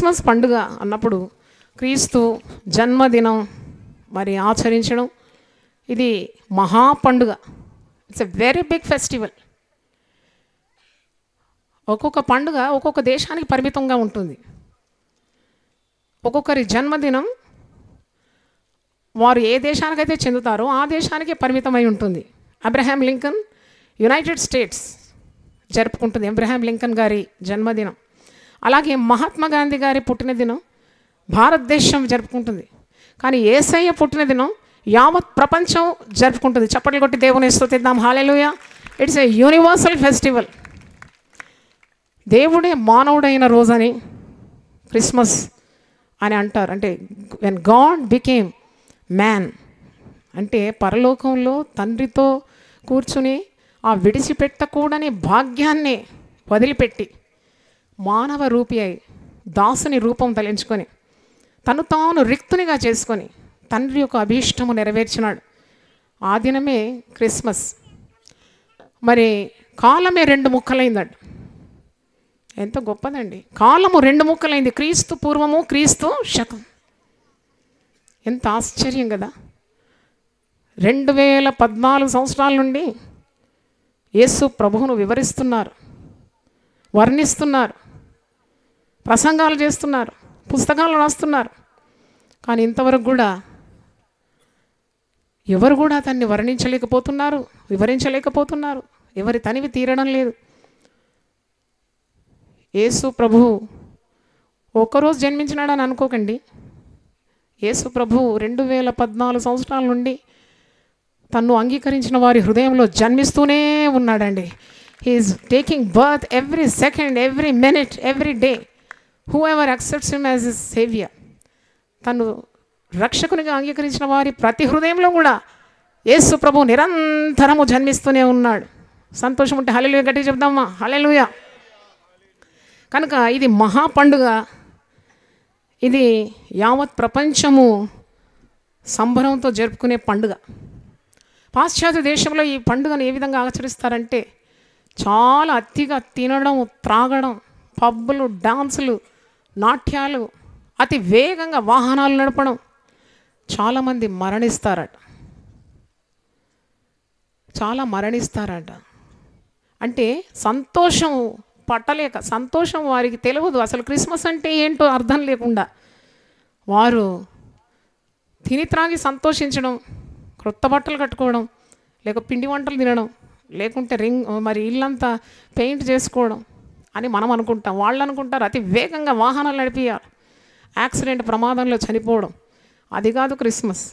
Christmas పండుగ అన్నప్పుడు క్రీస్తు జన్మదినం మరి ఆచరించడం ఇది మహా పండుగ it's a very big festival ఒక్కొక్క పండుగ ఒక్కొక్క దేశానికి పరిమితంగా ఉంటుంది ఒక్కొక్కరి జన్మదినం వారు ఏ దేశానికైతే చెందుతారో ఆ దేశానికే పరిమితమై ఉంటుంది అబ్రహాం లింకన్ యునైటెడ్ స్టేట్స్ జరుపుకుంటుంది అబ్రహాం లింకన్ గారి జన్మదినం అలాగే మహాత్మా గాంధీ గారి పుట్టినదినం భారతదేశం జరుపుకుంటుంది కానీ ఏసయ్య పుట్టినదినం యావత్ ప్రపంచం జరుపుకుంటుంది చప్పట్లు కొట్టి దేవుని స్తుతిద్దాం hallelujah it's a universal festival దేవుడే మానవుడైన రోజని క్రిస్మస్ అని అంటారు అంటే వెన్ గాడ్ బికేమ్ మ్యాన్ అంటే పరలోకంలో తండ్రితో కూర్చుని ఆ విడిచిపెట్టకూడని భాగ్యాన్ని వదిలిపెట్టి మానవ రూపి అయి దాసుని రూపం తలించుకొని తను తాను రిక్తునిగా చేసుకొని తండ్రి యొక్క అభీష్టము నెరవేర్చినాడు ఆ దినమే క్రిస్మస్ మరి కాలమే రెండు ముక్కలైందట ఎంత గొప్పదండి కాలము రెండు ముక్కలైంది క్రీస్తు పూర్వము క్రీస్తు శకం ఎంత ఆశ్చర్యం కదా రెండు వేల పద్నాలుగు సంవత్సరాల నుండి యేసు ప్రభువును వివరిస్తున్నారు వర్ణిస్తున్నారు ప్రసంగాలు చేస్తున్నారు పుస్తకాలు రాస్తున్నారు కానీ ఇంతవరకు కూడా ఎవరు కూడా దాన్ని వర్ణించలేకపోతున్నారు వివరించలేకపోతున్నారు ఎవరి తనివి తీరడం లేదు యేసు ప్రభువు ఒక్కరోజు జన్మించినాడని అనుకోకండి యేసు ప్రభువు రెండు వేల పద్నాలుగు సంవత్సరాల నుండి తన్ను అంగీకరించిన వారి హృదయంలో జన్మిస్తూనే ఉన్నాడండి he's taking birth every second every minute every day whoever accepts him as his saviour తను రక్షకునిగా అంగీకరించిన వారి ప్రతి హృదయంలో కూడా యేసు ప్రభు నిరంతరము జన్మిస్తూనే ఉన్నాడు సంతోషం ఉంటే హలెలుయ గట్టిగా చెప్దామా హలెలుయ కనుక ఇది మహా పండుగ ఇది యావత్ ప్రపంచము సంబరంతో జరుపుకునే పండుగ పాశ్చాత్య దేశంలో ఈ పండుగను ఏ విధంగా ఆచరిస్తారంటే చాలా అతిగా తినడం త్రాగడం పబ్బులు డాన్సులు నాట్యాలు అతి వేగంగా వాహనాలు నడపడం చాలామంది మరణిస్తారట చాలా మరణిస్తారట అంటే సంతోషం పట్టలేక సంతోషం వారికి తెలియదు అసలు క్రిస్మస్ అంటే ఏంటో అర్థం లేకుండా వారు తిని త్రాగి సంతోషించడం క్రొత్త బట్టలు కట్టుకోవడం లేక పిండి వంటలు తినడం లేకుంటే రింగ్ మరి ఇల్లంతా పెయింట్ చేసుకోవడం అని మనం అనుకుంటాం వాళ్ళు అనుకుంటారు అతి వేగంగా వాహనాలు నడిపియాలి యాక్సిడెంట్ ప్రమాదంలో చనిపోవడం అది కాదు క్రిస్మస్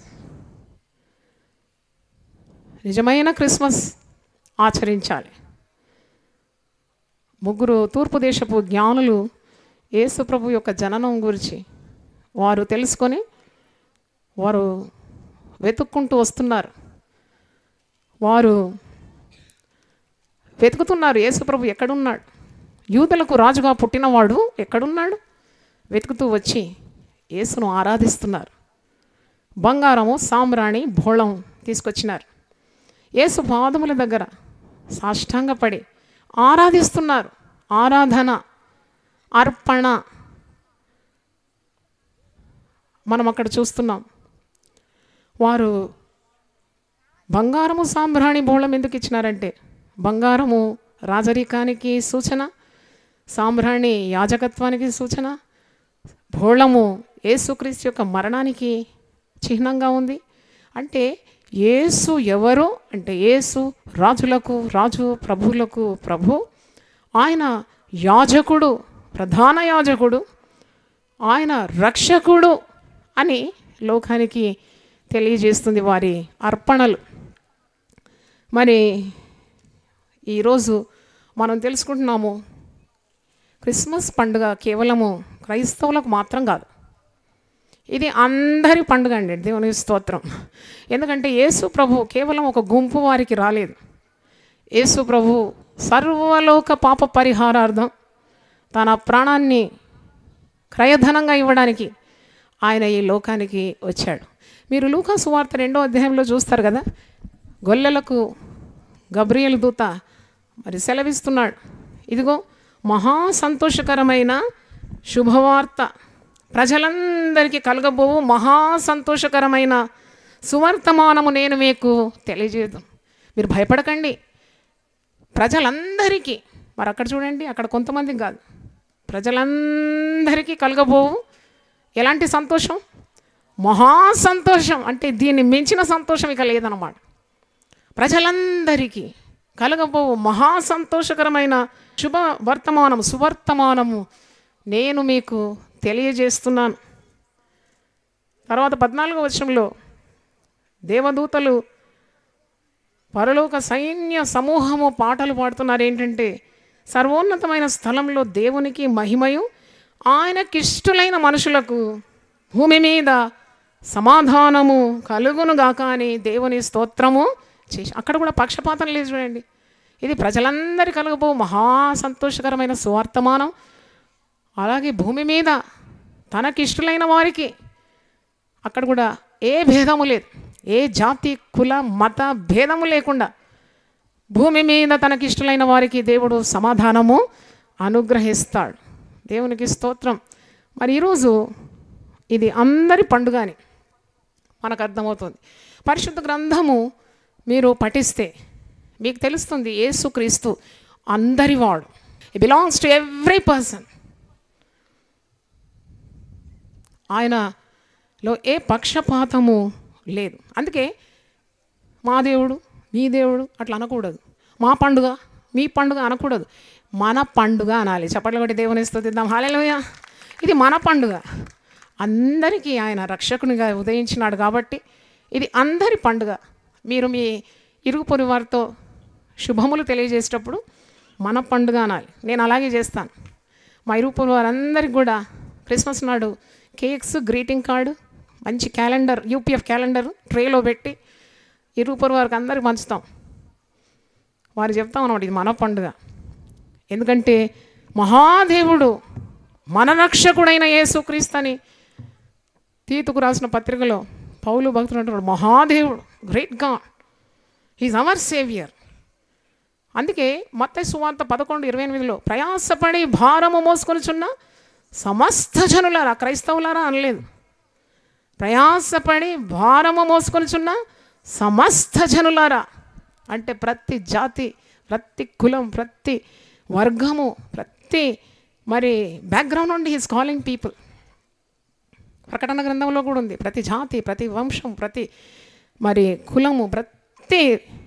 నిజమైన క్రిస్మస్ ఆచరించాలి ముగ్గురు తూర్పు దేశపు జ్ఞానులు యేసు ప్రభు యొక్క జననం గురించి వారు తెలుసుకొని వారు వెతుక్కుంటూ వస్తున్నారు వారు వెతుకుతున్నారు యేసుప్రభు ఎక్కడున్నాడు యూదులకు రాజుగా పుట్టినవాడు ఎక్కడున్నాడు వెతుకుతూ వచ్చి యేసును ఆరాధిస్తున్నారు బంగారము సాంబ్రాణి భోళం తీసుకొచ్చినారు యేసు పాదముల దగ్గర సాష్టాంగపడి ఆరాధిస్తున్నారు ఆరాధన అర్పణ మనం అక్కడ చూస్తున్నాం వారు బంగారము సాంబ్రాణి బోళం ఎందుకు ఇచ్చినారంటే బంగారము రాజరికానికి సూచన సాంబ్రాణి యాజకత్వానికి సూచన భోళము యేసుక్రీస్తు యొక్క మరణానికి చిహ్నంగా ఉంది అంటే యేసు ఎవరు అంటే యేసు రాజులకు రాజు ప్రభువులకు ప్రభు ఆయన యాజకుడు ప్రధాన యాజకుడు ఆయన రక్షకుడు అని లోకానికి తెలియజేస్తుంది వారి అర్పణలు మరి ఈరోజు మనం తెలుసుకుంటున్నాము క్రిస్మస్ పండుగ కేవలము క్రైస్తవులకు మాత్రం కాదు ఇది అందరి పండుగ అండి దేవుని స్తోత్రం ఎందుకంటే యేసు ప్రభు కేవలం ఒక గుంపు వారికి రాలేదు యేసు ప్రభు సర్వలోక పాప పరిహారార్థం తన ప్రాణాన్ని క్రయధనంగా ఇవ్వడానికి ఆయన ఈ లోకానికి వచ్చాడు మీరు లూకా సువార్త రెండో అధ్యాయంలో చూస్తారు కదా గొల్లెలకు గబ్రియల్ దూత మరి సెలవిస్తున్నాడు ఇదిగో మహా సంతోషకరమైన శుభవార్త ప్రజలందరికీ కలగబోవు మహా సంతోషకరమైన సువర్తమానము నేను మీకు తెలియజేద్దాం మీరు భయపడకండి ప్రజలందరికీ మరి అక్కడ చూడండి అక్కడ కొంతమందికి కాదు ప్రజలందరికీ కలగబోవు ఎలాంటి సంతోషం మహా సంతోషం అంటే దీన్ని మించిన సంతోషం ఇక లేదన్నమాట ప్రజలందరికీ కలగబోవు మహా సంతోషకరమైన శుభ వర్తమానము సువర్తమానము నేను మీకు తెలియజేస్తున్నాను తర్వాత పద్నాలుగో వర్షంలో దేవదూతలు పరలోక సైన్య సమూహము పాటలు పాడుతున్నారు ఏంటంటే సర్వోన్నతమైన స్థలంలో దేవునికి మహిమయు ఆయనకిష్టులైన మనుషులకు భూమి మీద సమాధానము కలుగునుగాక అని దేవుని స్తోత్రము చేసి అక్కడ కూడా పక్షపాతం లేదు చూడండి ఇది ప్రజలందరి కలగబో మహా సంతోషకరమైన సువార్తమానం అలాగే భూమి మీద తనకిష్టులైన వారికి అక్కడ కూడా ఏ భేదము లేదు ఏ జాతి కుల మత భేదము లేకుండా భూమి మీద తనకిష్టులైన వారికి దేవుడు సమాధానము అనుగ్రహిస్తాడు దేవునికి స్తోత్రం మరి ఈరోజు ఇది అందరి పండుగ అని మనకు అర్థమవుతుంది పరిశుద్ధ గ్రంథము మీరు పఠిస్తే మీకు తెలుస్తుంది యేసుక్రీస్తు అందరివాడు it belongs to every person ఆయనలో ఏ పక్షపాతము లేదు అందుకే మా దేవుడు మీ దేవుడు అట్లా అనకూడదు మా పండుగ మీ పండుగ అనకూడదు మన పండుగ అనాలి చప్పట్లు కొట్టి దేవుని స్తుతిద్దాం హాలేలోయ ఇది మన పండుగ అందరికీ ఆయన రక్షకునిగా ఉదయించినాడు కాబట్టి ఇది అందరి పండుగ మీరు మీ ఇరుగు పొరి వారితో శుభములు తెలియజేసేటప్పుడు మన పండుగ అనాలి నేను అలాగే చేస్తాను మా ఇరుగు పొరి వారందరికీ కూడా క్రిస్మస్ నాడు కేక్స్ గ్రీటింగ్ కార్డు మంచి క్యాలెండర్ యూపీఎఫ్ క్యాలెండర్ ట్రేలో పెట్టి ఇరుగు పొరి వారికి అందరికి పంచుతాం వారు చెప్తాం అన్నమాట ఇది మన పండుగ ఎందుకంటే మహాదేవుడు మన రక్షకుడైన యేసుక్రీస్తని తీతుకు రాసిన పత్రికలో పౌలు భక్తుడు అంటున్నాడు మహాదేవుడు great God is our saviour అందుకే మత్త సువార్త పదకొండు ఇరవై ఎనిమిదిలో ప్రయాసపడి భారము మోసుకొనిచున్న సమస్త జనులారా క్రైస్తవులారా అనలేదు ప్రయాసపడి భారము మోసుకొనిచున్న సమస్త జనులారా అంటే ప్రతి జాతి ప్రతి కులం ప్రతి వర్గము ప్రతి మరి బ్యాక్గ్రౌండ్ నుండి హీస్ కాలింగ్ పీపుల్ ప్రకటన గ్రంథంలో కూడా ఉంది ప్రతి జాతి ప్రతి వంశం ప్రతి మరి కులము ప్రతి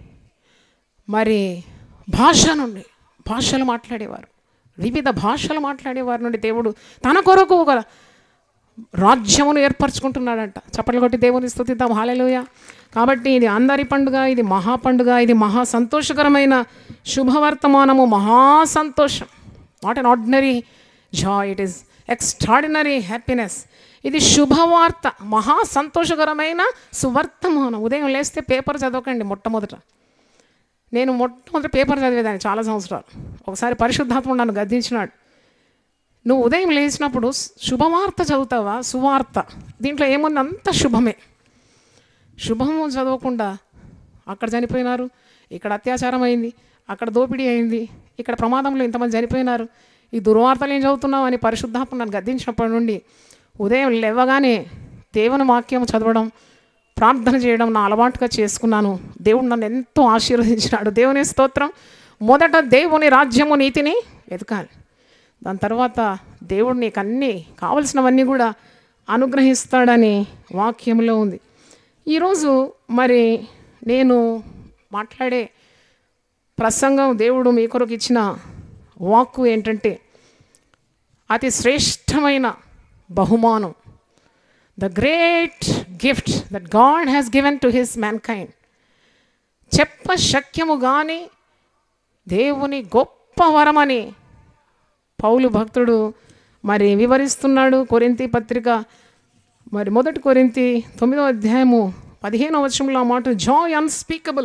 మరి భాష నుండి భాషలు మాట్లాడేవారు వివిధ భాషలు మాట్లాడేవారి నుండి దేవుడు తన కొరకు ఒక రాజ్యమును ఏర్పరచుకుంటున్నాడంట చప్పట్లు కొట్టి దేవుని స్థుతిద్దాం హాలెలుయ కాబట్టి ఇది అందరి పండుగ ఇది మహా పండుగ ఇది మహా సంతోషకరమైన శుభవర్తమానము మహా సంతోషం not an ordinary joy it is extraordinary happiness ఇది శుభవార్త మహా సంతోషకరమైన సువర్తమానం ఉదయం లేస్తే పేపర్ చదవకండి మొట్టమొదట నేను మొట్టమొదటి పేపర్ చదివేదాన్ని చాలా సంవత్సరాలు ఒకసారి పరిశుద్ధాత్మ నన్ను గద్దించినాడు నువ్వు ఉదయం లేచినప్పుడు శుభవార్త చదువుతావా సువార్త దీంట్లో ఏముంది అంత శుభమే శుభము చదవకుండా అక్కడ చనిపోయినారు ఇక్కడ అత్యాచారం అయింది అక్కడ దోపిడీ అయింది ఇక్కడ ప్రమాదంలో ఇంతమంది చనిపోయినారు ఈ దుర్వార్తలు ఏం చదువుతున్నావు అని పరిశుద్ధాత్మ నన్ను గద్దించినప్పటి నుండి ఉదయం లేవగానే దేవుని వాక్యం చదవడం ప్రార్థన చేయడం నా అలవాటుగా చేసుకున్నాను దేవుడు నన్ను ఎంతో ఆశీర్వదించినాడు దేవుని స్తోత్రం మొదట దేవుని రాజ్యము నీతిని వెతకాలి దాని తర్వాత దేవుడు నీకు అన్నీ కావలసినవన్నీ కూడా అనుగ్రహిస్తాడని వాక్యంలో ఉంది ఈరోజు మరి నేను మాట్లాడే ప్రసంగం దేవుడు మీ కొరకు ఇచ్చిన వాక్కు ఏంటంటే అతి శ్రేష్టమైన బహుమానం the great gift that God has given to his mankind చెప్ప శక్యము కానీ దేవుని గొప్ప వరమని పౌలు భక్తుడు మరి వివరిస్తున్నాడు కొరింతి పత్రిక మరి మొదటి కొరింతి తొమ్మిదో అధ్యాయము పదిహేనో వచనంలో ఆ మాట జాయ్ అన్స్పీకబుల్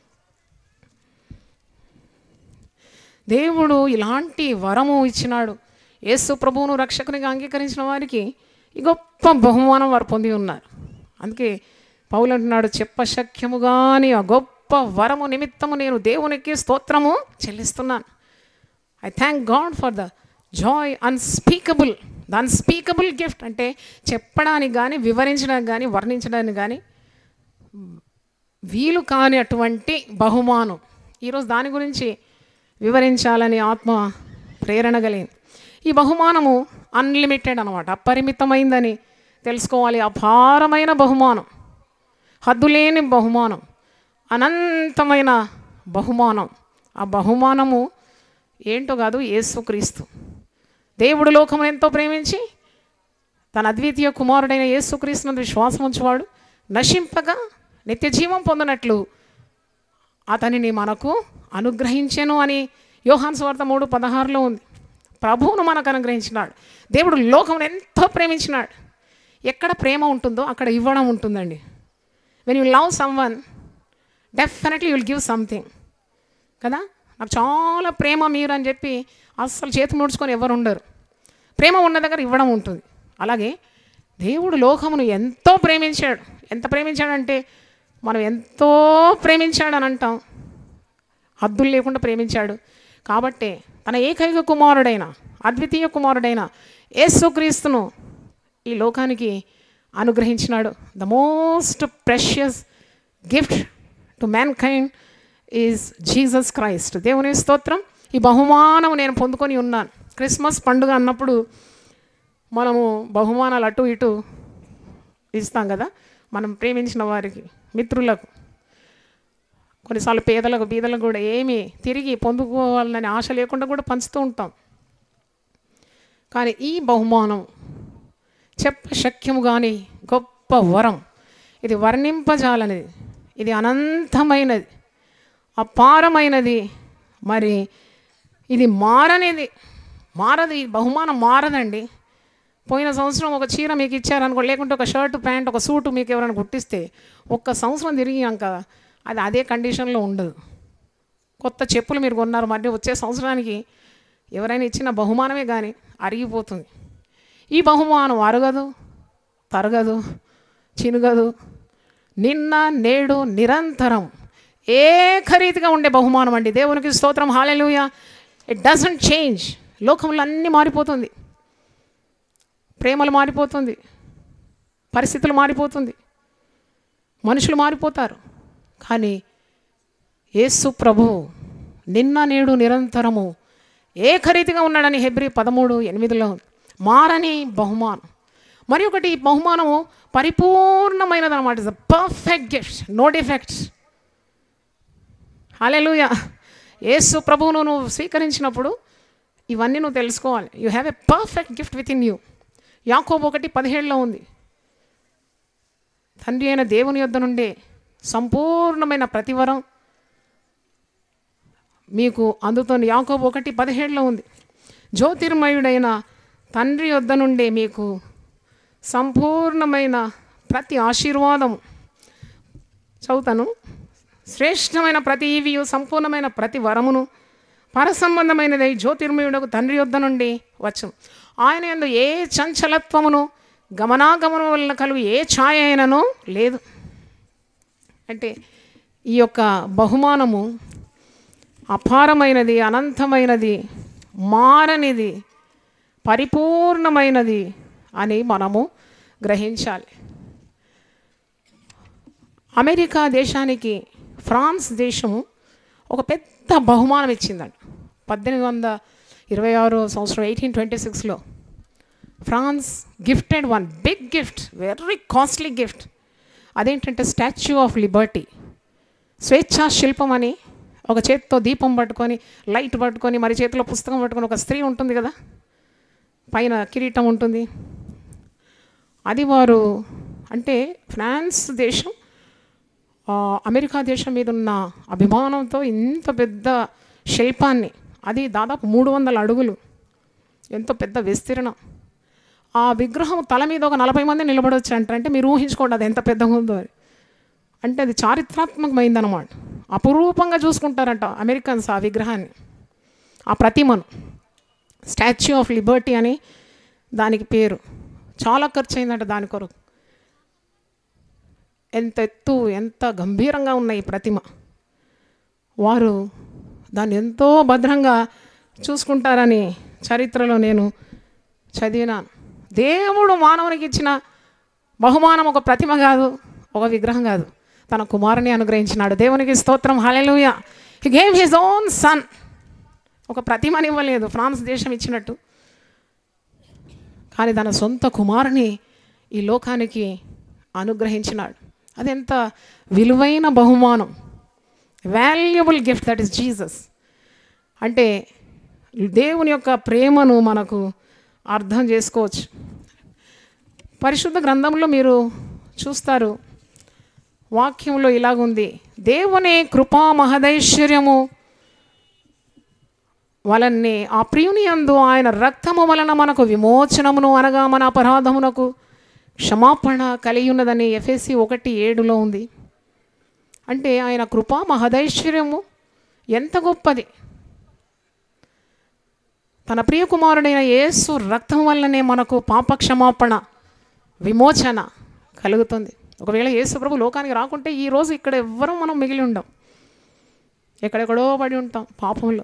దేవుడు ఇలాంటి వరము ఇచ్చినాడు యేసు ప్రభువును రక్షకునిగా అంగీకరించిన వారికి ఈ గొప్ప బహుమానం వారు పొంది ఉన్నారు అందుకే పౌలు అంటున్నాడు చెప్పశక్యముగాని ఆ గొప్ప వరము నిమిత్తము నేను దేవునికి స్తోత్రము చెల్లిస్తున్నాను I thank God for the joy unspeakable the unspeakable gift అంటే చెప్పడానికి కానీ వివరించడానికి కానీ వర్ణించడానికి కానీ వీలు కాని అటువంటి బహుమానం ఈరోజు దాని గురించి వివరించాలని ఆత్మ ప్రేరణ కలిగింది ఈ బహుమానము అన్లిమిటెడ్ అనమాట అపరిమితమైందని తెలుసుకోవాలి అపారమైన బహుమానం హద్దులేని బహుమానం అనంతమైన బహుమానం ఆ బహుమానము ఏంటో కాదు యేసుక్రీస్తు దేవుడు లోకమును ఎంతో ప్రేమించి తన అద్వితీయ కుమారుడైన యేసుక్రీస్తునందు విశ్వాసం ఉంచువాడు నశింపగా నిత్య జీవం పొందినట్లు అతనిని మనకు అనుగ్రహించెను అని యోహాన్ స్వార్థ మూడు పదహారులో ఉంది ప్రభువును మనకు అనుగ్రహించినాడు దేవుడు లోకమును ఎంతో ప్రేమించినాడు ఎక్కడ ప్రేమ ఉంటుందో అక్కడ ఇవ్వడం ఉంటుందండి when you love someone definitely will give something కదా నాకు చాలా ప్రేమ మీరు అని చెప్పి అస్సలు చేతి ముడుచుకొని ఎవరు ఉండరు ప్రేమ ఉన్న దగ్గర ఇవ్వడం ఉంటుంది అలాగే దేవుడు లోకమును ఎంతో ప్రేమించాడు ఎంత ప్రేమించాడంటే మనం ఎంతో ప్రేమించాడు అని అంటాం హద్దులు లేకుండా ప్రేమించాడు కాబట్టే తన ఏకైక కుమారుడైన అద్వితీయ కుమారుడైన యేసుక్రీస్తును ఈ లోకానికి అనుగ్రహించినాడు the most precious gift to mankind is Jesus Christ దేవుని స్తోత్రం ఈ బహుమానం నేను పొందుకొని ఉన్నాను క్రిస్మస్ పండుగ అన్నప్పుడు మనము బహుమానాలు అటు ఇటు ఇస్తాం కదా మనం ప్రేమించిన వారికి మిత్రులకు కొన్నిసార్లు పేదలకు బీదలకు కూడా ఏమి తిరిగి పొందుకోవాలని ఆశ లేకుండా కూడా పంచుతూ ఉంటాం కానీ ఈ బహుమానం చెప్ప శక్యము కానీ గొప్ప వరం ఇది వర్ణింపజాలనిది ఇది అనంతమైనది అపారమైనది మరి ఇది మారనిది మారదు ఈ బహుమానం మారదండి పోయిన సంవత్సరం ఒక చీర మీకు ఇచ్చారనుకో లేకుంటే ఒక షర్ట్ ప్యాంట్ ఒక సూటు మీకు ఎవరైనా కుట్టిస్తే ఒక్క సంవత్సరం తిరిగినాక అది అదే కండిషన్లో ఉండదు కొత్త చెప్పులు మీరు కొన్నారు మరి వచ్చే సంవత్సరానికి ఎవరైనా ఇచ్చిన బహుమానమే కానీ అరిగిపోతుంది ఈ బహుమానం అరగదు తరగదు చినుగదు నిన్న నేడు నిరంతరం ఏకరీతిగా ఉండే బహుమానం అండి దేవునికి స్తోత్రం హాలెలుయ ఇట్ డజంట్ చేంజ్ లోకంలో అన్నీ మారిపోతుంది ప్రేమలు మారిపోతుంది పరిస్థితులు మారిపోతుంది మనుషులు మారిపోతారు కానీ యేసు ప్రభు నిన్న నేడు నిరంతరము ఏకరీతిగా ఉన్నాడని హెబ్రి పదమూడు ఎనిమిదిలో ఉంది. మారని బహుమానం మరి ఒకటి ఈ బహుమానము పరిపూర్ణమైనది అనమాట is perfect gift no defects hallelujah యేసు ప్రభువును నువ్వు స్వీకరించినప్పుడు ఇవన్నీ నువ్వు తెలుసుకోవాలి you have a perfect gift within you యాకోబు ఒకటి పదిహేడులో ఉంది తండ్రి అయిన దేవుని యొద్ద నుండే సంపూర్ణమైన ప్రతివరం మీకు అందుతోంది యాకోబు ఒకటి పదిహేడులో ఉంది జ్యోతిర్మయుడైన తండ్రి యొద్ద నుండే మీకు సంపూర్ణమైన ప్రతి ఆశీర్వాదం చదువుతాను శ్రేష్టమైన ప్రతి ఈవియు సంపూర్ణమైన ప్రతి వరమును పరసంబంధమైనది జ్యోతిర్మయుడకు తండ్రి యొద్ద నుండి వచ్చు ఆయన యందు ఏ చంచలత్వమును గమనాగమనం వలన కలుగు ఏ ఛాయ అయినను లేదు అంటే ఈ యొక్క బహుమానము అపారమైనది అనంతమైనది మారనిది పరిపూర్ణమైనది అని మనము గ్రహించాలి అమెరికా దేశానికి ఫ్రాన్స్ దేశము ఒక పెద్ద బహుమానం ఇచ్చిందండి పద్దెనిమిది వందల ఇరవై ఆరు సంవత్సరం ఎయిటీన్ ట్వంటీ సిక్స్లో France gifted one big gift very costly gift అదేంటంటే స్టాచ్యూ ఆఫ్ లిబర్టీ స్వేచ్ఛా శిల్పం అని ఒక చేతితో దీపం పట్టుకొని లైట్ పట్టుకొని మరి చేతిలో పుస్తకం పట్టుకొని ఒక స్త్రీ ఉంటుంది కదా పైన కిరీటం ఉంటుంది అది వారు అంటే ఫ్రాన్స్ దేశం ఆ, అమెరికా దేశం మీద ఉన్న అభిమానంతో ఇంత పెద్ద శిల్పాన్ని అది దాదాపు మూడు వందల అడుగులు ఎంతో పెద్ద విస్తీర్ణం ఆ విగ్రహం తల మీద ఒక నలభై మంది నిలబడవచ్చు అంటారు అంటే మీరు ఊహించుకోండి అది ఎంత పెద్దగా ఉందో అని అంటే అది చారిత్రాత్మకమైందనమాట అపురూపంగా చూసుకుంటారంట అమెరికన్స్ ఆ విగ్రహాన్ని ఆ ప్రతిమను స్టాచ్యూ ఆఫ్ లిబర్టీ అని దానికి పేరు చాలా ఖర్చు అయిందంట దాని కొరకు ఎంత ఎత్తు ఎంత గంభీరంగా ఉన్న ఈ ప్రతిమ వారు దాన్ని ఎంతో భద్రంగా చూసుకుంటారని చరిత్రలో నేను చదివినాను దేవుడు మానవునికి ఇచ్చిన బహుమానం ఒక ప్రతిమ కాదు ఒక విగ్రహం కాదు తన కుమారుని అనుగ్రహించినాడు దేవునికి స్తోత్రం hallelujah he gave his own son ఒక ప్రతిమని ఇవ్వలేదు ఫ్రాన్స్ దేశం ఇచ్చినట్టు కానీ తన సొంత కుమారుని ఈ లోకానికి అనుగ్రహించినాడు అది ఎంత విలువైన బహుమానం valuable gift that is Jesus అంటే దేవుని యొక్క ప్రేమను మనకు అర్థం చేసుకోవచ్చు పరిశుద్ధ గ్రంథంలో మీరు చూస్తారు వాక్యంలో ఇలాగుంది దేవుని కృపా మహదైశ్వర్యము వలనే ఆ ప్రియుని అందు ఆయన రక్తము వలన మనకు విమోచనమును అనగా మన అపరాధమునకు క్షమాపణ కలిగి ఉన్నదని ఎఫ్ఎసి ఒకటి ఏడులో ఉంది అంటే ఆయన కృపా మహదైశ్వర్యము ఎంత గొప్పది తన ప్రియ కుమారుడైన యేసు రక్తం వల్లనే మనకు పాప క్షమాపణ విమోచన కలుగుతుంది ఒకవేళ యేసు ప్రభు లోకానికి రాకుంటే ఈ రోజు ఇక్కడ ఎవ్వరూ మనం మిగిలి ఉండం ఎక్కడెక్కడో పడి ఉంటాం పాపంలో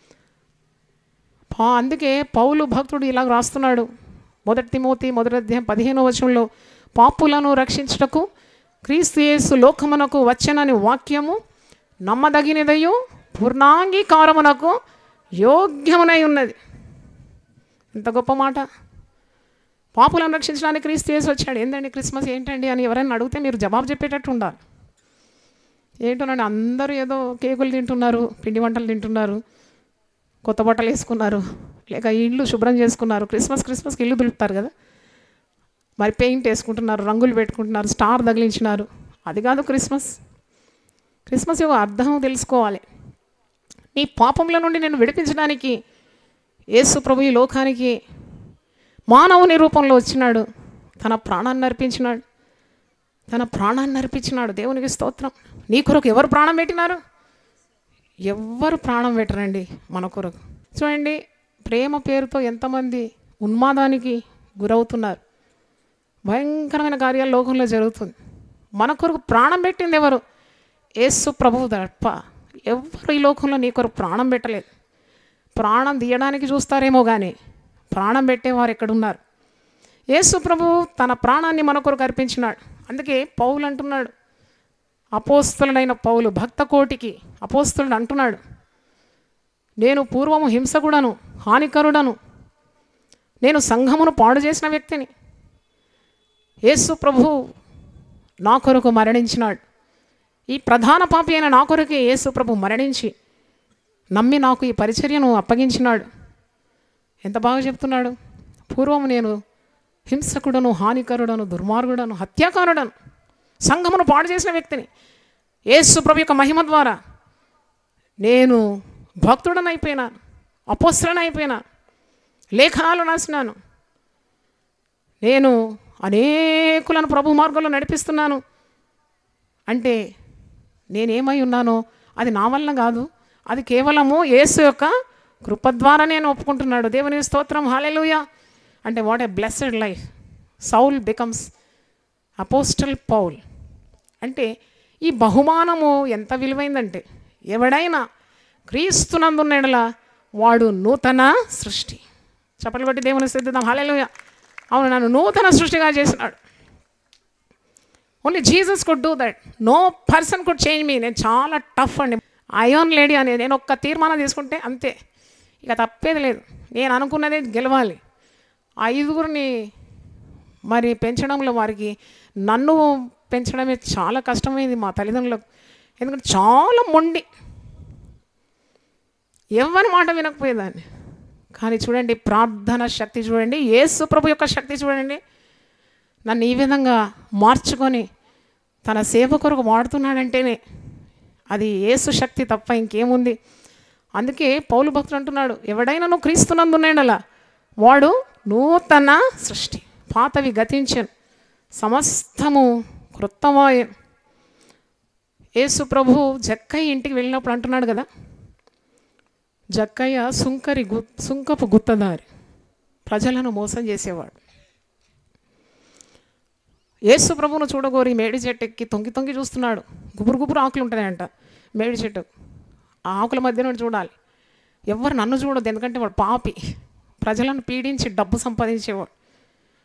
పా అందుకే పౌలు భక్తుడు ఇలా రాస్తున్నాడు మొదటి తిమోతి మొదటి అధ్యాయం పదిహేనో వచనంలో పాపులను రక్షించుటకు క్రీస్తు యేసు లోకమునకు వచ్చనని వాక్యము నమ్మదగినదయు పూర్ణాంగీకారమునకు యోగ్యమునై ఉన్నది ఎంత గొప్ప మాట పాపులను రక్షించడానికి క్రీస్తు యేసు వచ్చాడు ఏంటండి క్రిస్మస్ ఏంటండి అని ఎవరైనా అడిగితే మీరు జవాబు చెప్పేటట్టు ఉండాలి ఏంటోనండి అందరూ ఏదో కేకులు తింటున్నారు పిండి వంటలు తింటున్నారు కొత్త బట్టలు వేసుకున్నారు లేక ఇల్లు శుభ్రం చేసుకున్నారు క్రిస్మస్ క్రిస్మస్కి ఇల్లు దులుపుతారు కదా మరి పెయింట్ వేసుకుంటున్నారు రంగులు పెట్టుకుంటున్నారు స్టార్ తగిలించినారు అది కాదు క్రిస్మస్ క్రిస్మస్ యొక్క అర్థం తెలుసుకోవాలి నీ పాపముల నుండి నేను విడిపించడానికి యేసు ప్రభు ఈ లోకానికి మానవుని రూపంలో వచ్చినాడు తన ప్రాణాన్ని అర్పించినాడు తన ప్రాణాన్ని అర్పించినాడు దేవునికి స్తోత్రం నీ కొరకు ఎవరు ప్రాణం పెట్టినారు ఎవ్వరు ప్రాణం పెట్టరండి మన కొరకు చూడండి ప్రేమ పేరుతో ఎంతమంది ఉన్మాదానికి గురవుతున్నారు భయంకరమైన కార్యాలు లోకంలో జరుగుతుంది మన కొరకు ప్రాణం పెట్టింది ఎవరు యేసు ప్రభువు తప్ప ఎవరు ఈ లోకంలో నీ కొరకు ప్రాణం పెట్టలేదు ప్రాణం తీయడానికి చూస్తారేమో కానీ ప్రాణం పెట్టేవారు ఎక్కడున్నారు యేసు ప్రభువు తన ప్రాణాన్ని మన కొరకు అర్పించినాడు అందుకే పౌలు అంటున్నాడు అపోస్తులుడైన పౌలు భక్త కోటికి అపోస్తులుడు అంటున్నాడు నేను పూర్వము హింసకుడను హానికరుడను నేను సంఘమును పాడు చేసిన వ్యక్తిని యేసు ప్రభు నా కొరకు మరణించినాడు ఈ ప్రధాన పాపి అయిన నా కొరకే యేసు ప్రభు మరణించి నమ్మి నాకు ఈ పరిచర్యను అప్పగించినాడు ఎంత బాగా చెప్తున్నాడు పూర్వము నేను హింసకుడను హానికరుడను దుర్మార్గుడను హత్యాకారుడను సంఘమును పాడు చేసిన వ్యక్తిని యేసు ప్రభు యొక్క మహిమ ద్వారా నేను భక్తుడని అయిపోయినాను అపోస్త్రని అయిపోయినాను లేఖనాలు రాసినాను నేను అనేకులను ప్రభు మార్గంలో నడిపిస్తున్నాను అంటే నేనేమై ఉన్నానో అది నా వల్ల కాదు అది కేవలము యేసు యొక్క కృప ద్వారా నేను ఒప్పుకుంటున్నాడు దేవుని స్తోత్రం హాలెలుయా అంటే what a blessed life Saul becomes apostle Paul అంటే ఈ బహుమానము ఎంత విలువైందంటే ఎవడైనా క్రీస్తునందున్నడల వాడు నూతన సృష్టి చప్పలు కొట్టి దేవుని స్థిద్దాం హాలెలుయా అవును నన్ను నూతన సృష్టిగా చేసినాడు only Jesus could do that no person could change me నేను చాలా టఫ్ అండి అయోన్ లేడీ అనేది నేను ఒక్క తీర్మానం తీసుకుంటే అంతే ఇక తప్పేది లేదు నేను అనుకున్నదే గెలవాలి ఐదుగురిని మరి పెంచడంలో వారికి నన్ను పెంచడమే చాలా కష్టమైంది మా తల్లిదండ్రులకు ఎందుకంటే చాలా మొండి ఎవరి మాట వినకపోయేదాన్ని కానీ చూడండి ప్రార్థన శక్తి చూడండి యేసు ప్రభు యొక్క శక్తి చూడండి నన్ను ఈ విధంగా మార్చుకొని తన సేవ కొరకు వాడుతున్నాడంటేనే అది యేసు శక్తి తప్ప ఇంకేముంది అందుకే పౌలు భక్తుడు అంటున్నాడు ఎవడైనా నువ్వు క్రీస్తునందున్నాడలా వాడు నూతన సృష్టి పాతవి గతించను సమస్తము కృత్తమాయ యేసు ప్రభు జక్కయ్య ఇంటికి వెళ్ళినప్పుడు అంటున్నాడు కదా జక్కయ్య సుంకరి గు సుంకపు గుత్తదారి ప్రజలను మోసం చేసేవాడు యేసు ప్రభువును చూడగోరి మేడి చెట్టు ఎక్కి తొంగి తొంగి చూస్తున్నాడు గుబురు గుబురు ఆకులు ఉంటాయంట మేడి చెట్టు ఆ ఆకుల మధ్య నుండి చూడాలి ఎవరు నన్ను చూడొద్దు ఎందుకంటే వాడు పాపి ప్రజలను పీడించి డబ్బు సంపాదించేవాడు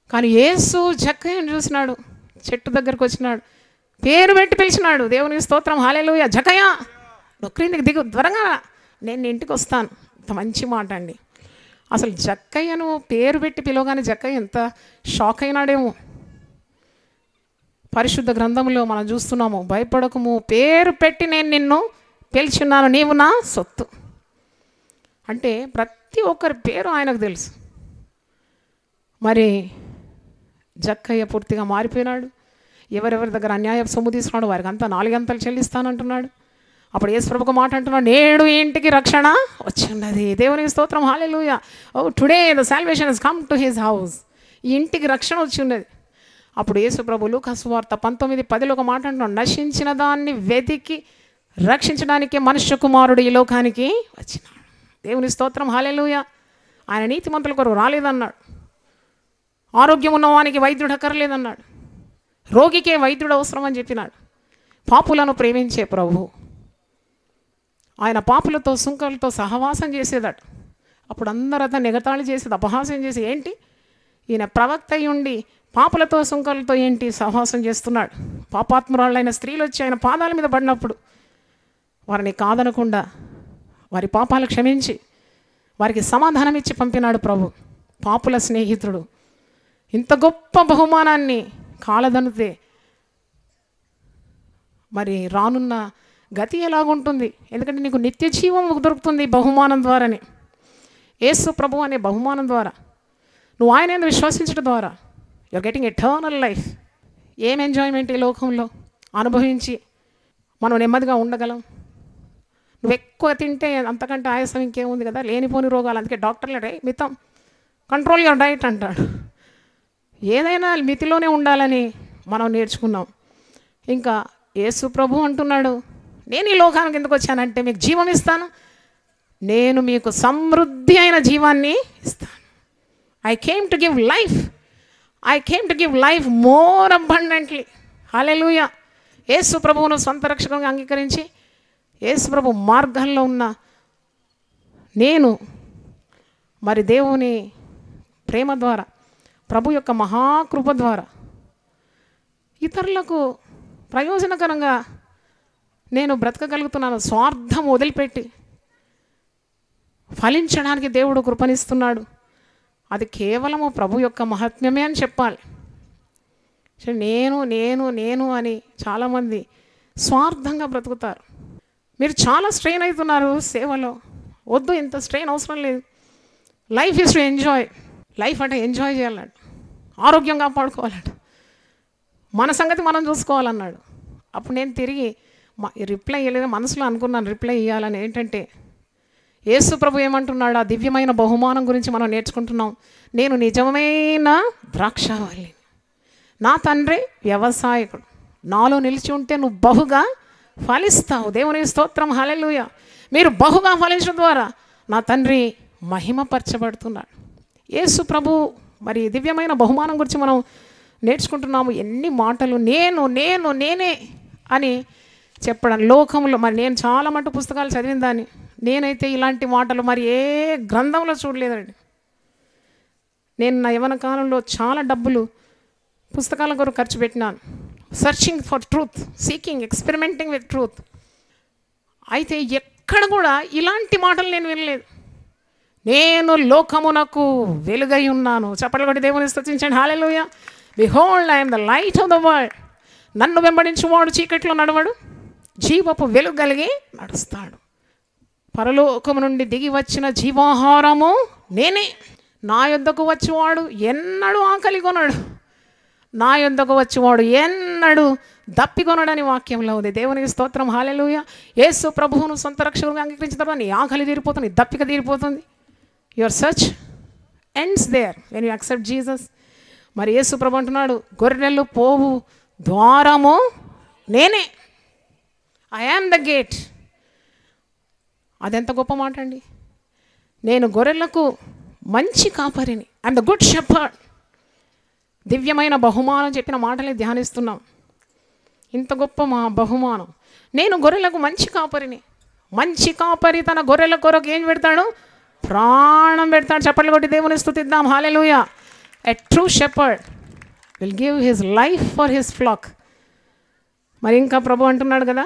కానీ యేసు జక్కయ్యను చూసినాడు చెట్టు దగ్గరకు వచ్చినాడు పేరు పెట్టి పిలిచినాడు దేవునికి స్తోత్రం హాలేలుయ జకయ్య నువ్వు క్రిందికి దిగు త్వరగా రా. నేను నీ ఇంటికి వస్తాను ఇంత మంచి మాట అండి అసలు జక్కయ్యను పేరు పెట్టి పిలవగానే జక్కయ్య ఎంత షాక్ అయినాడేమో పరిశుద్ధ గ్రంథంలో మనం చూస్తున్నాము భయపడకము పేరు పెట్టి నేను నిన్ను పిలిచున్నాను నీవు నా సొత్తు అంటే ప్రతి ఒక్కరి పేరు ఆయనకు తెలుసు మరి జక్కయ్య పూర్తిగా మారిపోయినాడు ఎవరెవరి దగ్గర అన్యాయ సొమ్ము తీసుకున్నాడు వారికి అంతా నాలుగంతలు చెల్లిస్తానంటున్నాడు అప్పుడు యేసుప్రభుకు మాట అంటున్నాడు నేడు ఈ ఇంటికి రక్షణ వచ్చిన్నది దేవునికి స్తోత్రం hallelujah oh today the salvation is come to his house ఈ ఇంటికి రక్షణ వచ్చి ఉన్నది అప్పుడు యేసుప్రభు లూకాసు వార్త పంతొమ్మిది పదిలో ఒక మాట అంటున్నాడు నశించిన దాన్ని వెతికి రక్షించడానికి మనుష్య కుమారుడు ఈ లోకానికి వచ్చినాడు దేవుని స్తోత్రం హాలెలూయ ఆయన నీతిమంతుల కొరకు రాలేదన్నాడు ఆరోగ్యం ఉన్నవానికి వైద్యుడు అక్కర్లేదన్నాడు రోగికే వైద్యుడు అవసరం అని చెప్పినాడు పాపులను ప్రేమించే ప్రభు ఆయన పాపులతో సుంకలతో సహవాసం చేసేదట అప్పుడు అందరూ అతను ఎగతాళి చేసేది అపహాస్యం చేసి ఏంటి ఈయన ప్రవక్త అయి ఉండి పాపులతో సుంకలతో ఏంటి సహవాసం చేస్తున్నాడు పాపాత్మురాళ్ళైన స్త్రీలు వచ్చి ఆయన పాదాల మీద పడినప్పుడు వారిని కాదనకుండా వారి పాపాలు క్షమించి వారికి సమాధానం ఇచ్చి పంపినాడు ప్రభు పాపుల స్నేహితుడు ఇంత గొప్ప బహుమానాన్ని కాలదనుతే మరి రానున్న గతి ఎలాగుంటుంది ఎందుకంటే నీకు నిత్య జీవం దొరుకుతుంది ఈ బహుమానం ద్వారానే యేసు ప్రభు అనే బహుమానం ద్వారా నువ్వు ఆయన విశ్వసించడం ద్వారా యూఆర్ గెటింగ్ ఎటర్నల్ లైఫ్ ఏం ఎంజాయ్మెంట్ ఈ లోకంలో అనుభవించి మనం నెమ్మదిగా ఉండగలం నువ్వు ఎక్కువ తింటే అంతకంటే ఆయాసం ఇంకేముంది కదా లేనిపోని రోగాలు అందుకే డాక్టర్లు రే మితం కంట్రోల్ యువర్ డైట్ అంటాడు ఏదైనా మితిలోనే ఉండాలని మనం నేర్చుకున్నాం ఇంకా యేసు ప్రభు అంటున్నాడు నేను ఈ లోకానికి ఎందుకు వచ్చానంటే మీకు జీవం ఇస్తాను నేను మీకు సమృద్ధి అయిన జీవాన్ని ఇస్తాను I came to give life I came to give life more abundantly hallelujah యేసు ప్రభువును సొంత రక్షకంగా అంగీకరించి యేసు ప్రభు మార్గంలో ఉన్న నేను మరి దేవుని ప్రేమ ద్వారా ప్రభు యొక్క మహాకృప ద్వారా ఇతరులకు ప్రయోజనకరంగా నేను బ్రతకగలుగుతున్నాను స్వార్థం వదిలిపెట్టి ఫలించడానికి దేవుడు కృపనిస్తున్నాడు అది కేవలము ప్రభు యొక్క మహాత్మ్యమే అని చెప్పాలి సో నేను నేను నేను అని చాలామంది స్వార్థంగా బ్రతుకుతారు మీరు చాలా స్ట్రెయిన్ అవుతున్నారు సేవలో వద్దు ఇంత స్ట్రెయిన్ అవసరం లేదు life is to enjoy life అంటే ఎంజాయ్ చేయాలన్నాడు ఆరోగ్యం కాపాడుకోవాలన్నాడు మన సంగతి మనం చూసుకోవాలన్నాడు అప్పుడు నేను తిరిగి మా రిప్లై ఇవ్వలేదు మనసులో అనుకున్నాను రిప్లై ఇవ్వాలని ఏంటంటే యేసు ప్రభు ఏమంటున్నాడు ఆ దివ్యమైన బహుమానం గురించి మనం నేర్చుకుంటున్నాం నేను నిజమైన ద్రాక్షావల్లి నా తండ్రి వ్యవసాయకుడు నాలో నిలిచి ఉంటే నువ్వు బహుగా ఫలిస్తావు దేవుని స్తోత్రం హలెలుయ మీరు బహుగా ఫలించడం ద్వారా నా తండ్రి మహిమపరచబడుతున్నాడు యేసు ప్రభు మరి దివ్యమైన బహుమానం గురించి మనం నేర్చుకుంటున్నాము ఎన్ని మాటలు నేను నేను నేనే అని చెప్పడం లోకంలో మరి నేను చాలా మటు పుస్తకాలు చదివిన దాన్ని నేనైతే ఇలాంటి మాటలు మరి ఏ గ్రంథంలో చూడలేదండి నేను నా యవన కాలంలో చాలా డబ్బులు పుస్తకాల కొరకు ఖర్చు పెట్టినాను searching for truth seeking experimenting with truth అయితే ఎక్కడ కూడా ఇలాంటి మాటలు నేను వినలేదు నేను లోకమునకు వెలుగై ఉన్నాను చప్పట్లు కొట్టి దేవుని స్థుతించండి hallelujah behold I am the light of the world నన్ను వెంబడించువాడు చీకట్లో నడవడు జీవపు వెలుగు కలిగి నడుస్తాడు పరలోకము నుండి దిగి వచ్చిన జీవాహారము నేనే నా యొద్దకు వచ్చేవాడు ఎన్నడూ ఆకలి కొనడు నా యొద్దకు వచ్చేవాడు ఎన్నడూ దప్పికొనడని వాక్యంలో ఉంది దేవునికి స్తోత్రం హాలెలుయ యేసు ప్రభువును సొంత రక్షకుగా అంగీకరించిన తర్వాత నీ ఆకలి తీరిపోతుంది నీ దప్పిక తీరిపోతుంది your search ends there when you accept Jesus మరి యేసు ప్రభు అంటున్నాడు గొర్రెలు పోవు ద్వారము నేనే ఐ యామ్ ద గేట్ అదెంత గొప్ప మాట అండి నేను గొర్రెలకు మంచి కాపరిని ఐఎమ్ ద గుడ్ షెపర్డ్ దివ్యమైన బహుమానం చెప్పిన మాటలే ధ్యానిస్తున్నాం ఇంత గొప్ప మా బహుమానం నేను గొర్రెలకు మంచి కాపరిని మంచి కాపరి తన గొర్రెల కొరకు ఏం పెడతాడు ప్రాణం పెడతాడు చప్పట్లు కొట్టి దేవుని స్థుతిద్దాం hallelujah a true shepherd will give his life for his flock మరి ఇంకా ప్రభు అంటున్నాడు కదా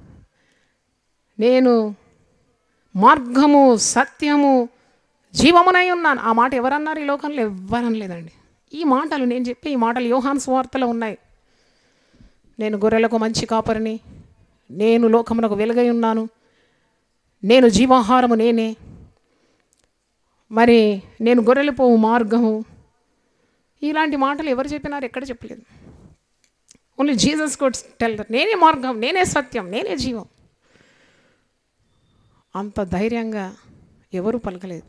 నేను మార్గము సత్యము జీవమునై ఉన్నాను ఆ మాట ఎవరన్నారు ఈ లోకంలో ఎవ్వరనలేదండి ఈ మాటలు నేను చెప్పే ఈ మాటలు యోహాన్ స్వార్తలో ఉన్నాయి నేను గొర్రెలకు మంచి కాపరిని నేను లోకమునకు వెలుగై ఉన్నాను నేను జీవాహారము నేనే మరి నేను గొర్రెలు పోవు మార్గము ఇలాంటి మాటలు ఎవరు చెప్పినారు ఎక్కడ చెప్పలేదు only Jesus could tell that నేనే మార్గం నేనే సత్యం నేనే జీవం అంత ధైర్యంగా ఎవరు పలకలేదు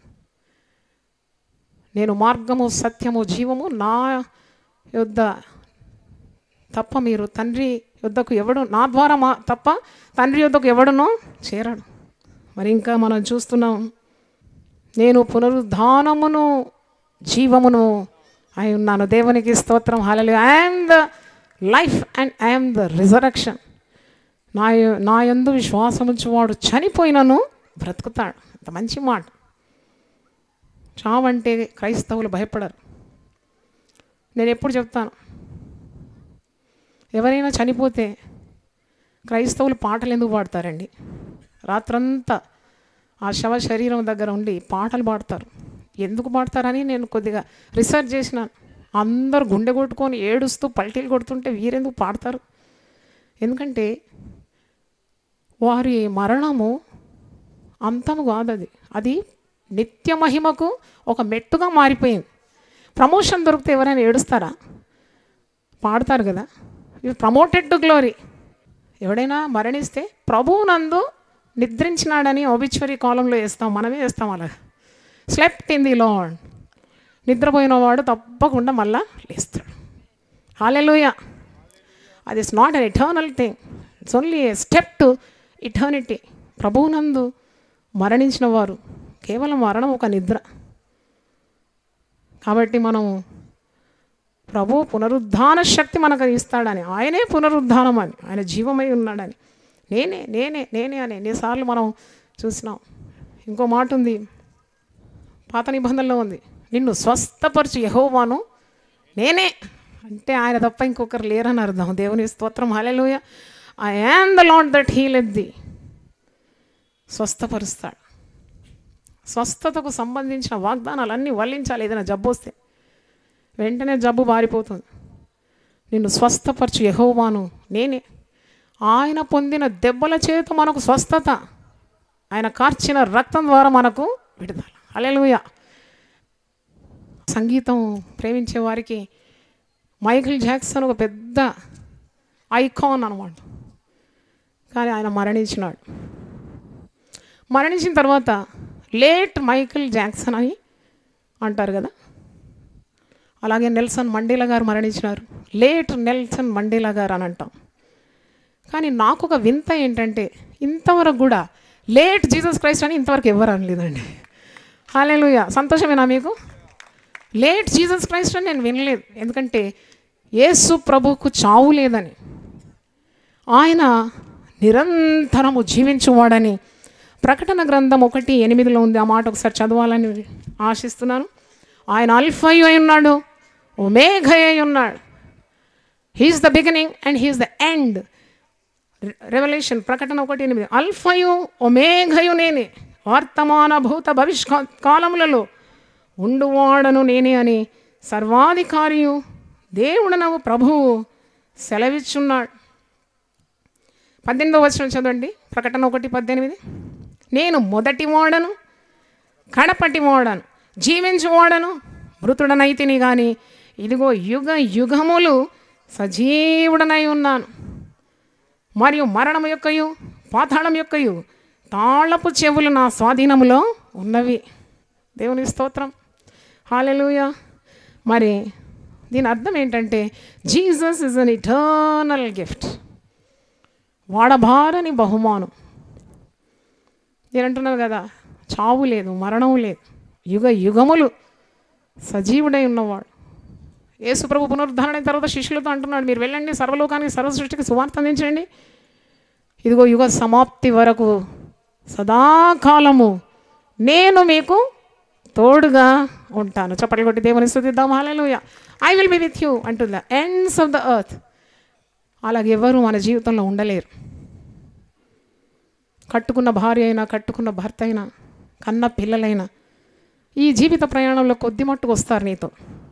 నేను మార్గము సత్యము జీవము నా యొద్ద తప్ప మీరు తండ్రి యొద్దకు ఎవడు నా ద్వారా మా తప్ప తండ్రి యొద్దకు ఎవడునో చేరడు మరి ఇంకా మనం చూస్తున్నాం నేను పునరుద్ధానమును జీవమును అయి ఉన్నాను దేవునికి స్తోత్రం hallelujah I am the life and I am the resurrection నా యొ- నా యందు విశ్వాసముంచువాడు చనిపోయినను బ్రతుకుతాడు అంత మంచి మాట చావంటే క్రైస్తవులు భయపడరు నేను ఎప్పుడు చెప్తాను ఎవరైనా చనిపోతే క్రైస్తవులు పాటలు ఎందుకు పాడతారండి రాత్రంతా ఆ శవ శరీరం దగ్గర ఉండి పాటలు పాడతారు ఎందుకు పాడతారని నేను కొద్దిగా రీసెర్చ్ చేసినాను అందరు గుండె కొట్టుకొని ఏడుస్తూ పల్టీలు కొడుతుంటే వీరెందుకు పాడతారు ఎందుకంటే వారి మరణము అంతము కాదు అది అది నిత్య మహిమకు ఒక మెట్టుగా మారిపోయింది ప్రమోషన్ దొరికితే ఎవరైనా ఏడుస్తారా పాడతారు కదా ఇది ప్రమోటెడ్ టు గ్లోరీ ఎవడైనా మరణిస్తే ప్రభువునందు నిద్రించినాడని ఒబిచువరీ కాలంలో వేస్తాం మనమే వేస్తాం అలా స్లెప్ట్ ఇన్ ది లాడ్ నిద్రపోయిన వాడు తప్పకుండా మళ్ళా లేస్తాడు హాలెలుయ అది is not an eternal thing it's only a step to eternity ప్రభువునందు మరణించిన వారు కేవలం మరణం ఒక నిద్ర కాబట్టి మనం ప్రభు పునరుద్ధాన శక్తి మనకు ఇస్తాడని ఆయనే పునరుద్ధానం అని ఆయన జీవమై ఉన్నాడని నేనే నేనే నేనే అని ఎన్నిసార్లు మనం చూసినాం ఇంకో మాట ఉంది పాత నిబంధనలో ఉంది నిన్ను స్వస్థపరచు యహోవాను నేనే అంటే ఆయన తప్ప ఇంకొకరు లేరని అర్థం దేవుని స్తోత్రం hallelujah I am the Lord that healeth thee స్వస్థపరుస్తాడు స్వస్థతకు సంబంధించిన వాగ్దానాలన్నీ వల్లించాలి ఏదైనా జబ్బు వస్తే వెంటనే జబ్బు బారిపోతుంది నిన్ను స్వస్థపరచు యహోవాను నేనే ఆయన పొందిన దెబ్బల చేత మనకు స్వస్థత ఆయన కార్చిన రక్తం ద్వారా మనకు విడుదల అలెలుయ సంగీతం ప్రేమించే వారికి మైకిల్ జాక్సన్ ఒక పెద్ద ఐకాన్ అనమాట కానీ ఆయన మరణించినాడు మరణించిన తర్వాత లేట్ మైకిల్ జాక్సన్ అని అంటారు కదా అలాగే నెల్సన్ మండేలా గారు మరణించినారు లేట్ నెల్సన్ మండేలా గారు అని అంటాం కానీ నాకు ఒక వింత ఏంటంటే ఇంతవరకు కూడా లేట్ జీసస్ క్రైస్ట్ అని ఇంతవరకు ఎవరు అనలేదండి హాలేలుయ సంతోషమేనా మీకు లేట్ జీసస్ క్రైస్ట్ అని నేను వినలేదు ఎందుకంటే యేసు ప్రభువుకు చావు లేదని ఆయన నిరంతరము జీవించువాడని ప్రకటన గ్రంథం ఒకటి ఎనిమిదిలో ఉంది ఆ మాట ఒకసారి చదవాలని ఆశిస్తున్నాను ఆయన అల్ఫయు అయి ఉన్నాడు ఒమేఘ అయి ఉన్నాడు he's the beginning and he's the end revelation ప్రకటన ఒకటి ఎనిమిది అల్ఫయు ఒమేఘయు నేనే వర్తమాన భూత భవిష్క కాలములలో ఉండువాడను నేనే అని సర్వాధికారియు దేవుడనవు ప్రభువు సెలవిచ్చున్నాడు పద్దెనిమిదో వచ్చిన చదవండి ప్రకటన ఒకటి పద్దెనిమిది నేను మొదటి వాడను కడపటి వాడను జీవించు వాడను మృతుడనైతిని కానీ ఇదిగో యుగ యుగములు సజీవుడనై ఉన్నాను మరియు మరణం యొక్కయు పాతాళం యొక్కయు తాళపు చెవులు నా స్వాధీనములో ఉన్నవి దేవుని స్తోత్రం హాలెలూయ మరి దీని అర్థం ఏంటంటే Jesus is an eternal gift వాడబారని బహుమానం నేను అంటున్నాను కదా చావు లేదు మరణం లేదు యుగ యుగములు సజీవుడై ఉన్నవాడు యేసుప్రభు పునరుద్ధరణ అయిన తర్వాత శిష్యులతో అంటున్నాడు మీరు వెళ్ళండి సర్వలోకానికి సర్వ సృష్టికి సువార్త అందించండి ఇదిగో యుగ సమాప్తి వరకు సదాకాలము నేను మీకు తోడుగా ఉంటాను చప్పట్లు కొట్టి దేవుని స్థుతిద్దాం hallelujah I will be with you అంటుందా ఎండ్స్ ఆఫ్ ద ఎర్త్ అలాగే ఎవరు మన జీవితంలో ఉండలేరు కట్టుకున్న భార్య అయినా కట్టుకున్న భర్త అయినా కన్న పిల్లలైనా ఈ జీవిత ప్రయాణంలో కొద్ది మట్టుకు వస్తారు నీతో